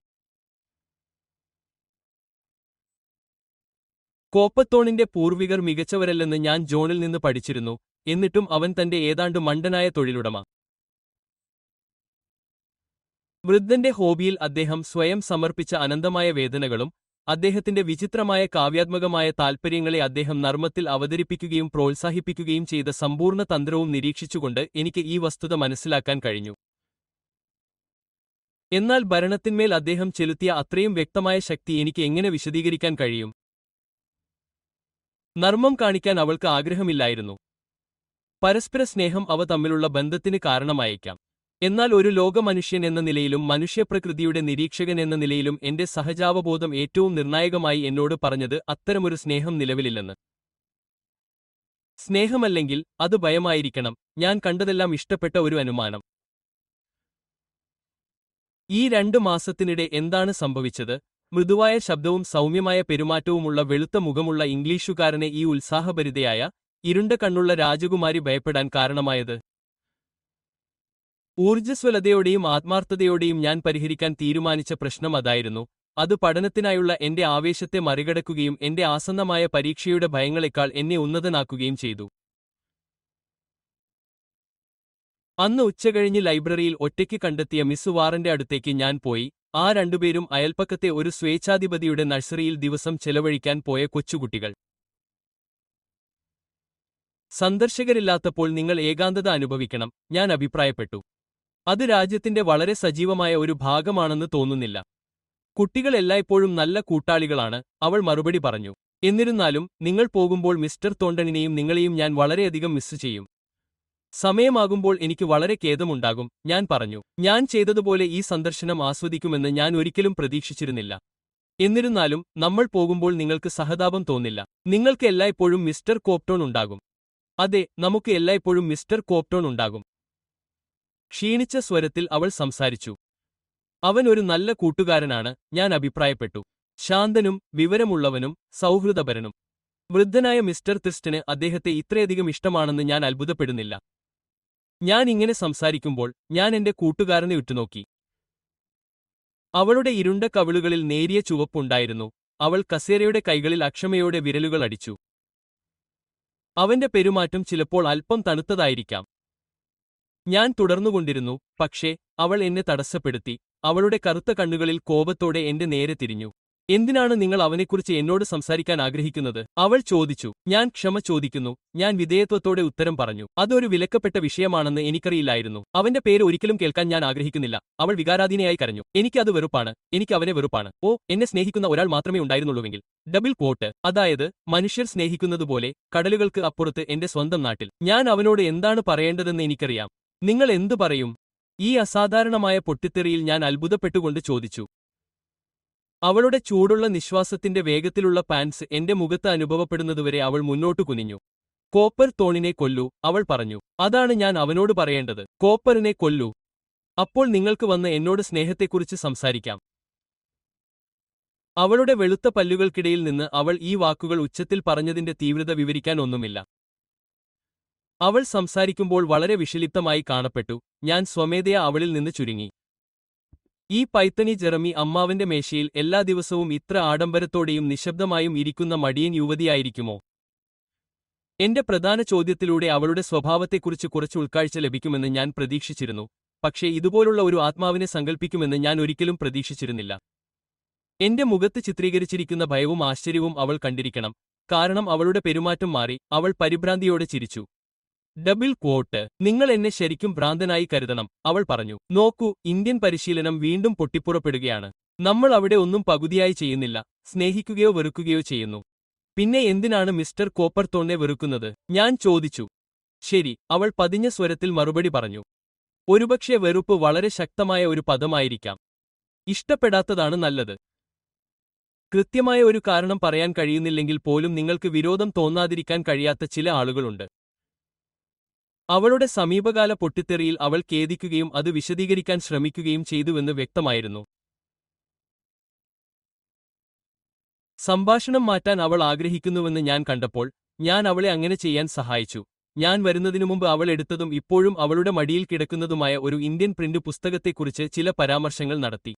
കോപ്പത്തോണിന്റെ പൂർവികർ മികച്ചവരല്ലെന്ന് ഞാൻ ജോണിൽ നിന്ന് പഠിച്ചിരുന്നു എന്നിട്ടും അവൻ തന്റെ ഏതാണ്ട് മണ്ടനായ തൊഴിലുടമ വൃദ്ധന്റെ ഹോബിയിൽ അദ്ദേഹം സ്വയം സമർപ്പിച്ച അനന്തമായ വേദനകളും അദ്ദേഹത്തിന്റെ വിചിത്രമായ കാവ്യാത്മകമായ താൽപ്പര്യങ്ങളെ അദ്ദേഹം നർമ്മത്തിൽ അവതരിപ്പിക്കുകയും പ്രോത്സാഹിപ്പിക്കുകയും ചെയ്ത സമ്പൂർണ്ണ തന്ത്രവും നിരീക്ഷിച്ചുകൊണ്ട് എനിക്ക് ഈ വസ്തുത മനസ്സിലാക്കാൻ കഴിഞ്ഞു എന്നാൽ ഭരണത്തിന്മേൽ അദ്ദേഹം ചെലുത്തിയ അത്രയും വ്യക്തമായ ശക്തി എനിക്ക് എങ്ങനെ വിശദീകരിക്കാൻ കഴിയും നർമ്മം കാണിക്കാൻ അവൾക്ക് ആഗ്രഹമില്ലായിരുന്നു പരസ്പര സ്നേഹം അവ തമ്മിലുള്ള ബന്ധത്തിന് കാരണമായേക്കാം എന്നാൽ ഒരു ലോകമനുഷ്യൻ എന്ന നിലയിലും മനുഷ്യപ്രകൃതിയുടെ നിരീക്ഷകൻ എന്ന നിലയിലും എന്റെ സഹജാവബോധം ഏറ്റവും നിർണായകമായി എന്നോട് പറഞ്ഞത് അത്തരമൊരു സ്നേഹം നിലവിലില്ലെന്ന് സ്നേഹമല്ലെങ്കിൽ അത് ഭയമായിരിക്കണം ഞാൻ കണ്ടതെല്ലാം ഇഷ്ടപ്പെട്ട ഒരു അനുമാനം ഈ രണ്ടു മാസത്തിനിടെ എന്താണ് സംഭവിച്ചത് മൃദുവായ ശബ്ദവും സൗമ്യമായ പെരുമാറ്റവുമുള്ള വെളുത്ത മുഖമുള്ള ഇംഗ്ലീഷുകാരനെ ഈ ഉത്സാഹഭരിതയായ ഇരുണ്ട കണ്ണുള്ള രാജകുമാരി ഭയപ്പെടാൻ കാരണമായത് ഊർജ്ജസ്വലതയോടെയും ആത്മാർത്ഥതയോടെയും ഞാൻ പരിഹരിക്കാൻ തീരുമാനിച്ച പ്രശ്നം അതായിരുന്നു അത് പഠനത്തിനായുള്ള എന്റെ ആവേശത്തെ മറികടക്കുകയും എന്റെ ആസന്നമായ പരീക്ഷയുടെ ഭയങ്ങളെക്കാൾ എന്നെ ഉന്നതനാക്കുകയും ചെയ്തു അന്ന് ഉച്ചകഴിഞ്ഞ് ലൈബ്രറിയിൽ ഒറ്റയ്ക്ക് കണ്ടെത്തിയ മിസ് വാറന്റെ അടുത്തേക്ക് ഞാൻ പോയി ആ രണ്ടുപേരും അയൽപ്പക്കത്തെ ഒരു സ്വേച്ഛാധിപതിയുടെ നഴ്സറിയിൽ ദിവസം ചെലവഴിക്കാൻ പോയ കൊച്ചുകുട്ടികൾ സന്ദർശകരില്ലാത്തപ്പോൾ നിങ്ങൾ ഏകാന്തത അനുഭവിക്കണം ഞാൻ അഭിപ്രായപ്പെട്ടു അത് രാജ്യത്തിന്റെ വളരെ സജീവമായ ഒരു ഭാഗമാണെന്ന് തോന്നുന്നില്ല കുട്ടികൾ എല്ലായ്പ്പോഴും നല്ല കൂട്ടാളികളാണ് അവൾ മറുപടി പറഞ്ഞു എന്നിരുന്നാലും നിങ്ങൾ പോകുമ്പോൾ മിസ്റ്റർ തോണ്ടണിനെയും നിങ്ങളെയും ഞാൻ വളരെയധികം മിസ് ചെയ്യും സമയമാകുമ്പോൾ എനിക്ക് വളരെ ഖേദമുണ്ടാകും ഞാൻ പറഞ്ഞു ഞാൻ ചെയ്തതുപോലെ ഈ സന്ദർശനം ആസ്വദിക്കുമെന്ന് ഞാൻ ഒരിക്കലും പ്രതീക്ഷിച്ചിരുന്നില്ല എന്നിരുന്നാലും നമ്മൾ പോകുമ്പോൾ നിങ്ങൾക്ക് സഹതാപം തോന്നില്ല നിങ്ങൾക്ക് എല്ലായ്പ്പോഴും മിസ്റ്റർ കോപ്ടോൺ ഉണ്ടാകും അതെ നമുക്ക് എല്ലായ്പ്പോഴും മിസ്റ്റർ കോപ്ടോൺ ഉണ്ടാകും ക്ഷീണിച്ച സ്വരത്തിൽ അവൾ സംസാരിച്ചു അവൻ ഒരു നല്ല കൂട്ടുകാരനാണ് ഞാൻ അഭിപ്രായപ്പെട്ടു ശാന്തനും വിവരമുള്ളവനും സൗഹൃദപരനും വൃദ്ധനായ മിസ്റ്റർ ക്രിസ്റ്റിന് അദ്ദേഹത്തെ ഇത്രയധികം ഇഷ്ടമാണെന്ന് ഞാൻ അത്ഭുതപ്പെടുന്നില്ല ഞാൻ ഇങ്ങനെ സംസാരിക്കുമ്പോൾ ഞാൻ എന്റെ കൂട്ടുകാരനെ ഉറ്റുനോക്കി അവളുടെ ഇരുണ്ട കവിളുകളിൽ നേരിയ ചുവപ്പുണ്ടായിരുന്നു അവൾ കസേരയുടെ കൈകളിൽ അക്ഷമയോടെ വിരലുകൾ അടിച്ചു അവന്റെ പെരുമാറ്റം ചിലപ്പോൾ അല്പം തണുത്തതായിരിക്കാം ഞാൻ തുടർന്നുകൊണ്ടിരുന്നു പക്ഷേ അവൾ എന്നെ തടസ്സപ്പെടുത്തി അവളുടെ കറുത്ത കണ്ണുകളിൽ കോപത്തോടെ എന്റെ നേരെ തിരിഞ്ഞു എന്തിനാണ് നിങ്ങൾ അവനെക്കുറിച്ച് എന്നോട് സംസാരിക്കാൻ ആഗ്രഹിക്കുന്നത് അവൾ ചോദിച്ചു ഞാൻ ക്ഷമ ചോദിക്കുന്നു ഞാൻ വിധേയത്വത്തോടെ ഉത്തരം പറഞ്ഞു അതൊരു വിലക്കപ്പെട്ട വിഷയമാണെന്ന് എനിക്കറിയില്ലായിരുന്നു അവന്റെ പേര് ഒരിക്കലും കേൾക്കാൻ ഞാൻ ആഗ്രഹിക്കുന്നില്ല അവൾ വികാരാധീനയായി കരഞ്ഞു എനിക്ക് അത് വെറുപ്പാണ് എനിക്ക് അവനെ വെറുപ്പാണ് ഓ എന്നെ സ്നേഹിക്കുന്ന ഒരാൾ മാത്രമേ ഉണ്ടായിരുന്നുള്ളൂവെങ്കിൽ ഡബിൾ കോട്ട് അതായത് മനുഷ്യർ സ്നേഹിക്കുന്നതുപോലെ കടലുകൾക്ക് അപ്പുറത്ത് എന്റെ സ്വന്തം നാട്ടിൽ ഞാൻ അവനോട് എന്താണ് പറയേണ്ടതെന്ന് എനിക്കറിയാം നിങ്ങൾ എന്തു പറയും ഈ അസാധാരണമായ പൊട്ടിത്തെറിയിൽ ഞാൻ അത്ഭുതപ്പെട്ടുകൊണ്ട് ചോദിച്ചു അവളുടെ ചൂടുള്ള നിശ്വാസത്തിന്റെ വേഗത്തിലുള്ള പാൻസ് എന്റെ മുഖത്ത് അനുഭവപ്പെടുന്നതുവരെ അവൾ മുന്നോട്ടു കുനിഞ്ഞു കോപ്പർ തോണിനെ കൊല്ലൂ അവൾ പറഞ്ഞു അതാണ് ഞാൻ അവനോട് പറയേണ്ടത് കോപ്പറിനെ കൊല്ലൂ അപ്പോൾ നിങ്ങൾക്ക് വന്ന് എന്നോട് സ്നേഹത്തെക്കുറിച്ച് സംസാരിക്കാം അവളുടെ വെളുത്ത പല്ലുകൾക്കിടയിൽ നിന്ന് അവൾ ഈ വാക്കുകൾ ഉച്ചത്തിൽ പറഞ്ഞതിന്റെ തീവ്രത വിവരിക്കാൻ ഒന്നുമില്ല അവൾ സംസാരിക്കുമ്പോൾ വളരെ വിഷലിപ്തമായി കാണപ്പെട്ടു ഞാൻ സ്വമേധയാ അവളിൽ നിന്ന് ചുരുങ്ങി ഈ പൈത്തണി ജെറമി അമ്മാവന്റെ മേശയിൽ എല്ലാ ദിവസവും ഇത്ര ആഡംബരത്തോടെയും നിശബ്ദമായും ഇരിക്കുന്ന മടിയൻ യുവതിയായിരിക്കുമോ എന്റെ പ്രധാന ചോദ്യത്തിലൂടെ അവളുടെ സ്വഭാവത്തെക്കുറിച്ച് കുറച്ച് ഉൾക്കാഴ്ച ലഭിക്കുമെന്ന് ഞാൻ പ്രതീക്ഷിച്ചിരുന്നു പക്ഷേ ഇതുപോലുള്ള ഒരു ആത്മാവിനെ സങ്കൽപ്പിക്കുമെന്ന് ഞാൻ ഒരിക്കലും പ്രതീക്ഷിച്ചിരുന്നില്ല എന്റെ മുഖത്ത് ചിത്രീകരിച്ചിരിക്കുന്ന ഭയവും ആശ്ചര്യവും അവൾ കണ്ടിരിക്കണം കാരണം അവളുടെ പെരുമാറ്റം മാറി അവൾ പരിഭ്രാന്തിയോടെ ചിരിച്ചു ഡബിൾ ക്വോട്ട് നിങ്ങൾ എന്നെ ശരിക്കും ഭ്രാന്തനായി കരുതണം അവൾ പറഞ്ഞു നോക്കൂ ഇന്ത്യൻ പരിശീലനം വീണ്ടും പൊട്ടിപ്പുറപ്പെടുകയാണ് നമ്മൾ അവിടെ ഒന്നും പകുതിയായി ചെയ്യുന്നില്ല സ്നേഹിക്കുകയോ വെറുക്കുകയോ ചെയ്യുന്നു പിന്നെ എന്തിനാണ് മിസ്റ്റർ കോപ്പർത്തോണിനെ വെറുക്കുന്നത് ഞാൻ ചോദിച്ചു ശരി അവൾ പതിഞ്ഞ സ്വരത്തിൽ മറുപടി പറഞ്ഞു ഒരുപക്ഷെ വെറുപ്പ് വളരെ ശക്തമായ ഒരു പദമായിരിക്കാം ഇഷ്ടപ്പെടാത്തതാണ് നല്ലത് കൃത്യമായ ഒരു കാരണം പറയാൻ കഴിയുന്നില്ലെങ്കിൽ പോലും നിങ്ങൾക്ക് വിരോധം തോന്നാതിരിക്കാൻ കഴിയാത്ത ചില ആളുകളുണ്ട് അവളുടെ സമീപകാല പൊട്ടിത്തെറിയിൽ അവൾ ഖേദിക്കുകയും അത് വിശദീകരിക്കാൻ ശ്രമിക്കുകയും ചെയ്തുവെന്ന് വ്യക്തമായിരുന്നു സംഭാഷണം മാറ്റാൻ അവൾ ആഗ്രഹിക്കുന്നുവെന്ന് ഞാൻ കണ്ടപ്പോൾ ഞാൻ അവളെ അങ്ങനെ ചെയ്യാൻ സഹായിച്ചു ഞാൻ വരുന്നതിനു മുമ്പ് അവൾ എടുത്തതും ഇപ്പോഴും അവളുടെ മടിയിൽ കിടക്കുന്നതുമായ ഒരു ഇന്ത്യൻ പ്രിന്റ് പുസ്തകത്തെക്കുറിച്ച് ചില പരാമർശങ്ങൾ നടത്തി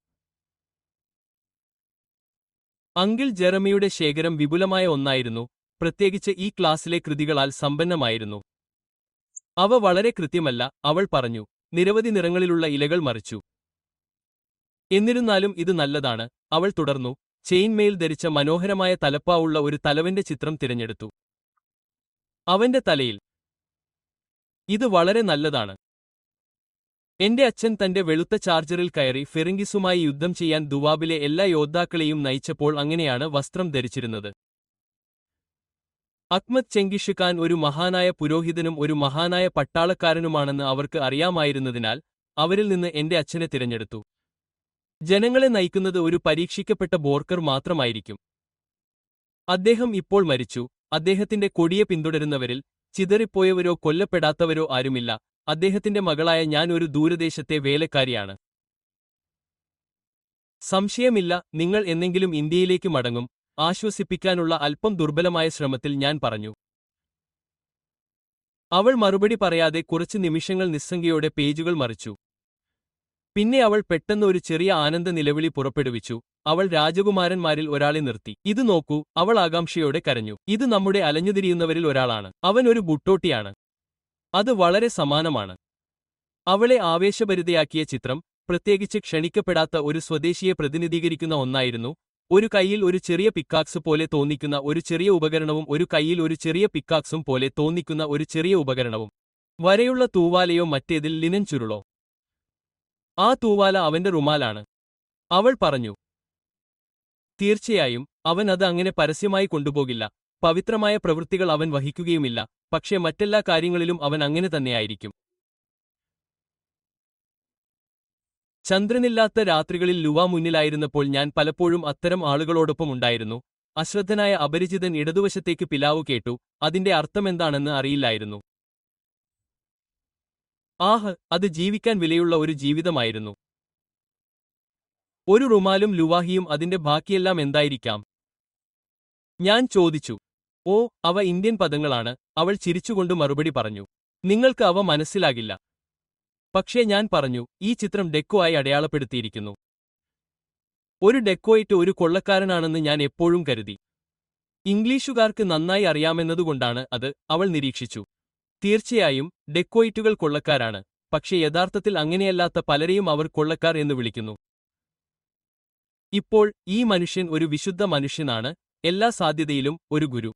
അങ്കിൾ ജെറമിയുടെ ശേഖരം വിപുലമായ ഒന്നായിരുന്നു പ്രത്യേകിച്ച് ഈ ക്ലാസ്സിലെ കൃതികളാൽ സമ്പന്നമായിരുന്നു അവ വളരെ കൃത്യമല്ല അവൾ പറഞ്ഞു നിരവധി നിറങ്ങളിലുള്ള ഇലകൾ മറിച്ചു എന്നിരുന്നാലും ഇത് നല്ലതാണ് അവൾ തുടർന്നു ചെയിൻമെയിൽ ധരിച്ച മനോഹരമായ തലപ്പാവുള്ള ഒരു തലവന്റെ ചിത്രം തിരഞ്ഞെടുത്തു അവന്റെ തലയിൽ ഇത് വളരെ നല്ലതാണ് എന്റെ അച്ഛൻ തന്റെ വെളുത്ത ചാർജറിൽ കയറി ഫെറിങ്കിസുമായി യുദ്ധം ചെയ്യാൻ ദുവാബിലെ എല്ലാ യോദ്ധാക്കളെയും നയിച്ചപ്പോൾ അങ്ങനെയാണ് വസ്ത്രം ധരിച്ചിരുന്നത് അക്മത് ചെങ്കിഷ് ഖാൻ ഒരു മഹാനായ പുരോഹിതനും ഒരു മഹാനായ പട്ടാളക്കാരനുമാണെന്ന് അവർക്ക് അറിയാമായിരുന്നതിനാൽ അവരിൽ നിന്ന് എന്റെ അച്ഛനെ തിരഞ്ഞെടുത്തു ജനങ്ങളെ നയിക്കുന്നത് ഒരു പരീക്ഷിക്കപ്പെട്ട ബോർക്കർ മാത്രമായിരിക്കും അദ്ദേഹം ഇപ്പോൾ മരിച്ചു അദ്ദേഹത്തിന്റെ കൊടിയെ പിന്തുടരുന്നവരിൽ ചിതറിപ്പോയവരോ കൊല്ലപ്പെടാത്തവരോ ആരുമില്ല അദ്ദേഹത്തിന്റെ മകളായ ഞാൻ ഒരു ദൂരദേശത്തെ വേലക്കാരിയാണ് സംശയമില്ല നിങ്ങൾ എന്നെങ്കിലും ഇന്ത്യയിലേക്ക് മടങ്ങും ആശ്വസിപ്പിക്കാനുള്ള അല്പം ദുർബലമായ ശ്രമത്തിൽ ഞാൻ പറഞ്ഞു അവൾ മറുപടി പറയാതെ കുറച്ച് നിമിഷങ്ങൾ നിസ്സംഗയോടെ പേജുകൾ മറിച്ചു പിന്നെ അവൾ പെട്ടെന്ന് ഒരു ചെറിയ ആനന്ദ നിലവിളി പുറപ്പെടുവിച്ചു അവൾ രാജകുമാരന്മാരിൽ ഒരാളെ നിർത്തി ഇത് നോക്കൂ അവൾ ആകാംക്ഷയോടെ കരഞ്ഞു ഇത് നമ്മുടെ അലഞ്ഞുതിരിയുന്നവരിൽ ഒരാളാണ് അവൻ ഒരു ബുട്ടോട്ടിയാണ് അത് വളരെ സമാനമാണ് അവളെ ആവേശഭരിതയാക്കിയ ചിത്രം പ്രത്യേകിച്ച് ക്ഷണിക്കപ്പെടാത്ത ഒരു സ്വദേശിയെ പ്രതിനിധീകരിക്കുന്ന ഒന്നായിരുന്നു ഒരു കൈയിൽ ഒരു ചെറിയ പിക്കാക്സ് പോലെ തോന്നിക്കുന്ന ഒരു ചെറിയ ഉപകരണവും ഒരു കൈയിൽ ഒരു ചെറിയ പിക്കാക്സും പോലെ തോന്നിക്കുന്ന ഒരു ചെറിയ ഉപകരണവും വരെയുള്ള തൂവാലയോ മറ്റേതിൽ ലിനൻ ചുരുളോ ആ തൂവാല അവന്റെ റുമാലാണ് അവൾ പറഞ്ഞു തീർച്ചയായും അവൻ അത് അങ്ങനെ പരസ്യമായി കൊണ്ടുപോകില്ല പവിത്രമായ പ്രവൃത്തികൾ അവൻ വഹിക്കുകയുമില്ല പക്ഷേ മറ്റെല്ലാ കാര്യങ്ങളിലും അവൻ അങ്ങനെ തന്നെയായിരിക്കും ചന്ദ്രനില്ലാത്ത രാത്രികളിൽ ലുവ മുന്നിലായിരുന്നപ്പോൾ ഞാൻ പലപ്പോഴും അത്തരം ആളുകളോടൊപ്പം ഉണ്ടായിരുന്നു അശ്രദ്ധനായ അപരിചിതൻ ഇടതുവശത്തേക്ക് പിലാവു കേട്ടു അതിന്റെ അർത്ഥമെന്താണെന്ന് അറിയില്ലായിരുന്നു ആഹ് അത് ജീവിക്കാൻ വിലയുള്ള ഒരു ജീവിതമായിരുന്നു ഒരു റുമാലും ലുവാഹിയും അതിന്റെ ബാക്കിയെല്ലാം എന്തായിരിക്കാം ഞാൻ ചോദിച്ചു ഓ അവ ഇന്ത്യൻ പദങ്ങളാണ് അവൾ ചിരിച്ചുകൊണ്ട് മറുപടി പറഞ്ഞു നിങ്ങൾക്ക് അവ മനസ്സിലാകില്ല പക്ഷേ ഞാൻ പറഞ്ഞു ഈ ചിത്രം ഡെക്കോ ആയി അടയാളപ്പെടുത്തിയിരിക്കുന്നു ഒരു ഡെക്കോയിട്ട് ഒരു കൊള്ളക്കാരനാണെന്ന് ഞാൻ എപ്പോഴും കരുതി ഇംഗ്ലീഷുകാർക്ക് നന്നായി അറിയാമെന്നതുകൊണ്ടാണ് അത് അവൾ നിരീക്ഷിച്ചു തീർച്ചയായും ഡെക്കോയിറ്റുകൾ കൊള്ളക്കാരാണ് പക്ഷേ യഥാർത്ഥത്തിൽ അങ്ങനെയല്ലാത്ത പലരെയും അവർ കൊള്ളക്കാർ എന്ന് വിളിക്കുന്നു ഇപ്പോൾ ഈ മനുഷ്യൻ ഒരു വിശുദ്ധ മനുഷ്യനാണ് എല്ലാ സാധ്യതയിലും ഒരു ഗുരു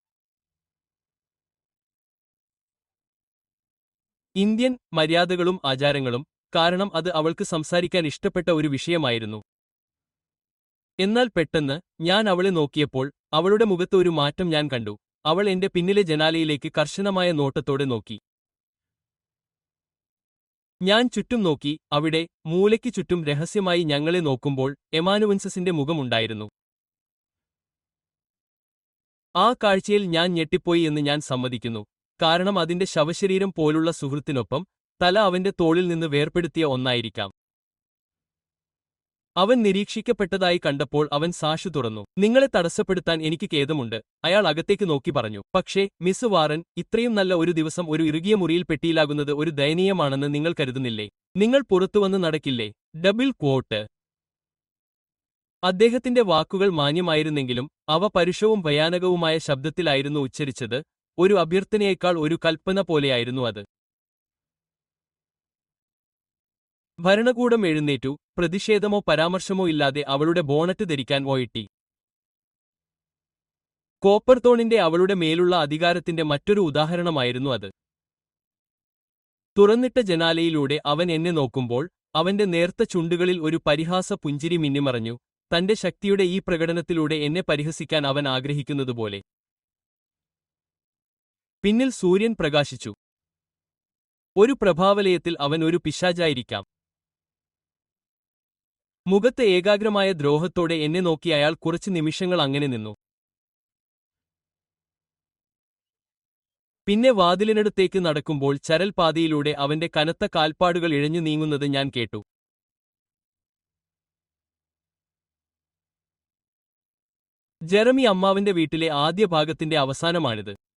ഇന്ത്യൻ മര്യാദകളും ആചാരങ്ങളും കാരണം അത് അവൾക്ക് സംസാരിക്കാൻ ഇഷ്ടപ്പെട്ട ഒരു വിഷയമായിരുന്നു എന്നാൽ പെട്ടെന്ന് ഞാൻ അവളെ നോക്കിയപ്പോൾ അവളുടെ മുഖത്ത് ഒരു മാറ്റം ഞാൻ കണ്ടു അവൾ എന്റെ പിന്നിലെ ജനാലയിലേക്ക് കർശനമായ നോട്ടത്തോടെ നോക്കി ഞാൻ ചുറ്റും നോക്കി അവിടെ മൂലയ്ക്ക് ചുറ്റും രഹസ്യമായി ഞങ്ങളെ നോക്കുമ്പോൾ എമാനുവൻസസിന്റെ മുഖമുണ്ടായിരുന്നു ആ കാഴ്ചയിൽ ഞാൻ ഞെട്ടിപ്പോയി എന്ന് ഞാൻ സമ്മതിക്കുന്നു കാരണം അതിന്റെ ശവശരീരം പോലുള്ള സുഹൃത്തിനൊപ്പം തല അവന്റെ തോളിൽ നിന്ന് വേർപെടുത്തിയ ഒന്നായിരിക്കാം അവൻ നിരീക്ഷിക്കപ്പെട്ടതായി കണ്ടപ്പോൾ അവൻ സാഷു തുറന്നു നിങ്ങളെ തടസ്സപ്പെടുത്താൻ എനിക്ക് ഖേദമുണ്ട് അയാൾ അകത്തേക്ക് നോക്കി പറഞ്ഞു പക്ഷേ മിസ് വാറൻ ഇത്രയും നല്ല ഒരു ദിവസം ഒരു ഇറുകിയ മുറിയിൽ പെട്ടിയിലാകുന്നത് ഒരു ദയനീയമാണെന്ന് നിങ്ങൾ കരുതുന്നില്ലേ നിങ്ങൾ പുറത്തുവന്ന് നടക്കില്ലേ ഡബിൾ ക്വോട്ട് അദ്ദേഹത്തിന്റെ വാക്കുകൾ മാന്യമായിരുന്നെങ്കിലും അവ പരുഷവും ഭയാനകവുമായ ശബ്ദത്തിലായിരുന്നു ഉച്ചരിച്ചത് ഒരു അഭ്യർത്ഥനയേക്കാൾ ഒരു കൽപ്പന പോലെയായിരുന്നു അത് ഭരണകൂടം എഴുന്നേറ്റു പ്രതിഷേധമോ പരാമർശമോ ഇല്ലാതെ അവളുടെ ബോണറ്റ് ധരിക്കാൻ ഓയിട്ടി കോപ്പർതോണിന്റെ അവളുടെ മേലുള്ള അധികാരത്തിന്റെ മറ്റൊരു ഉദാഹരണമായിരുന്നു അത് തുറന്നിട്ട ജനാലയിലൂടെ അവൻ എന്നെ നോക്കുമ്പോൾ അവന്റെ നേർത്ത ചുണ്ടുകളിൽ ഒരു പരിഹാസ പുഞ്ചിരി മിന്നിമറഞ്ഞു തന്റെ ശക്തിയുടെ ഈ പ്രകടനത്തിലൂടെ എന്നെ പരിഹസിക്കാൻ അവൻ ആഗ്രഹിക്കുന്നതുപോലെ പിന്നിൽ സൂര്യൻ പ്രകാശിച്ചു ഒരു പ്രഭാവലയത്തിൽ അവൻ ഒരു പിശാചായിരിക്കാം മുഖത്ത് ഏകാഗ്രമായ ദ്രോഹത്തോടെ എന്നെ നോക്കി അയാൾ കുറച്ച് നിമിഷങ്ങൾ അങ്ങനെ നിന്നു പിന്നെ വാതിലിനടുത്തേക്ക് നടക്കുമ്പോൾ ചരൽപാതയിലൂടെ അവന്റെ കനത്ത കാൽപ്പാടുകൾ ഇഴഞ്ഞു നീങ്ങുന്നത് ഞാൻ കേട്ടു ജെറമി അമ്മാവിന്റെ വീട്ടിലെ ആദ്യ ഭാഗത്തിന്റെ അവസാനമാണിത്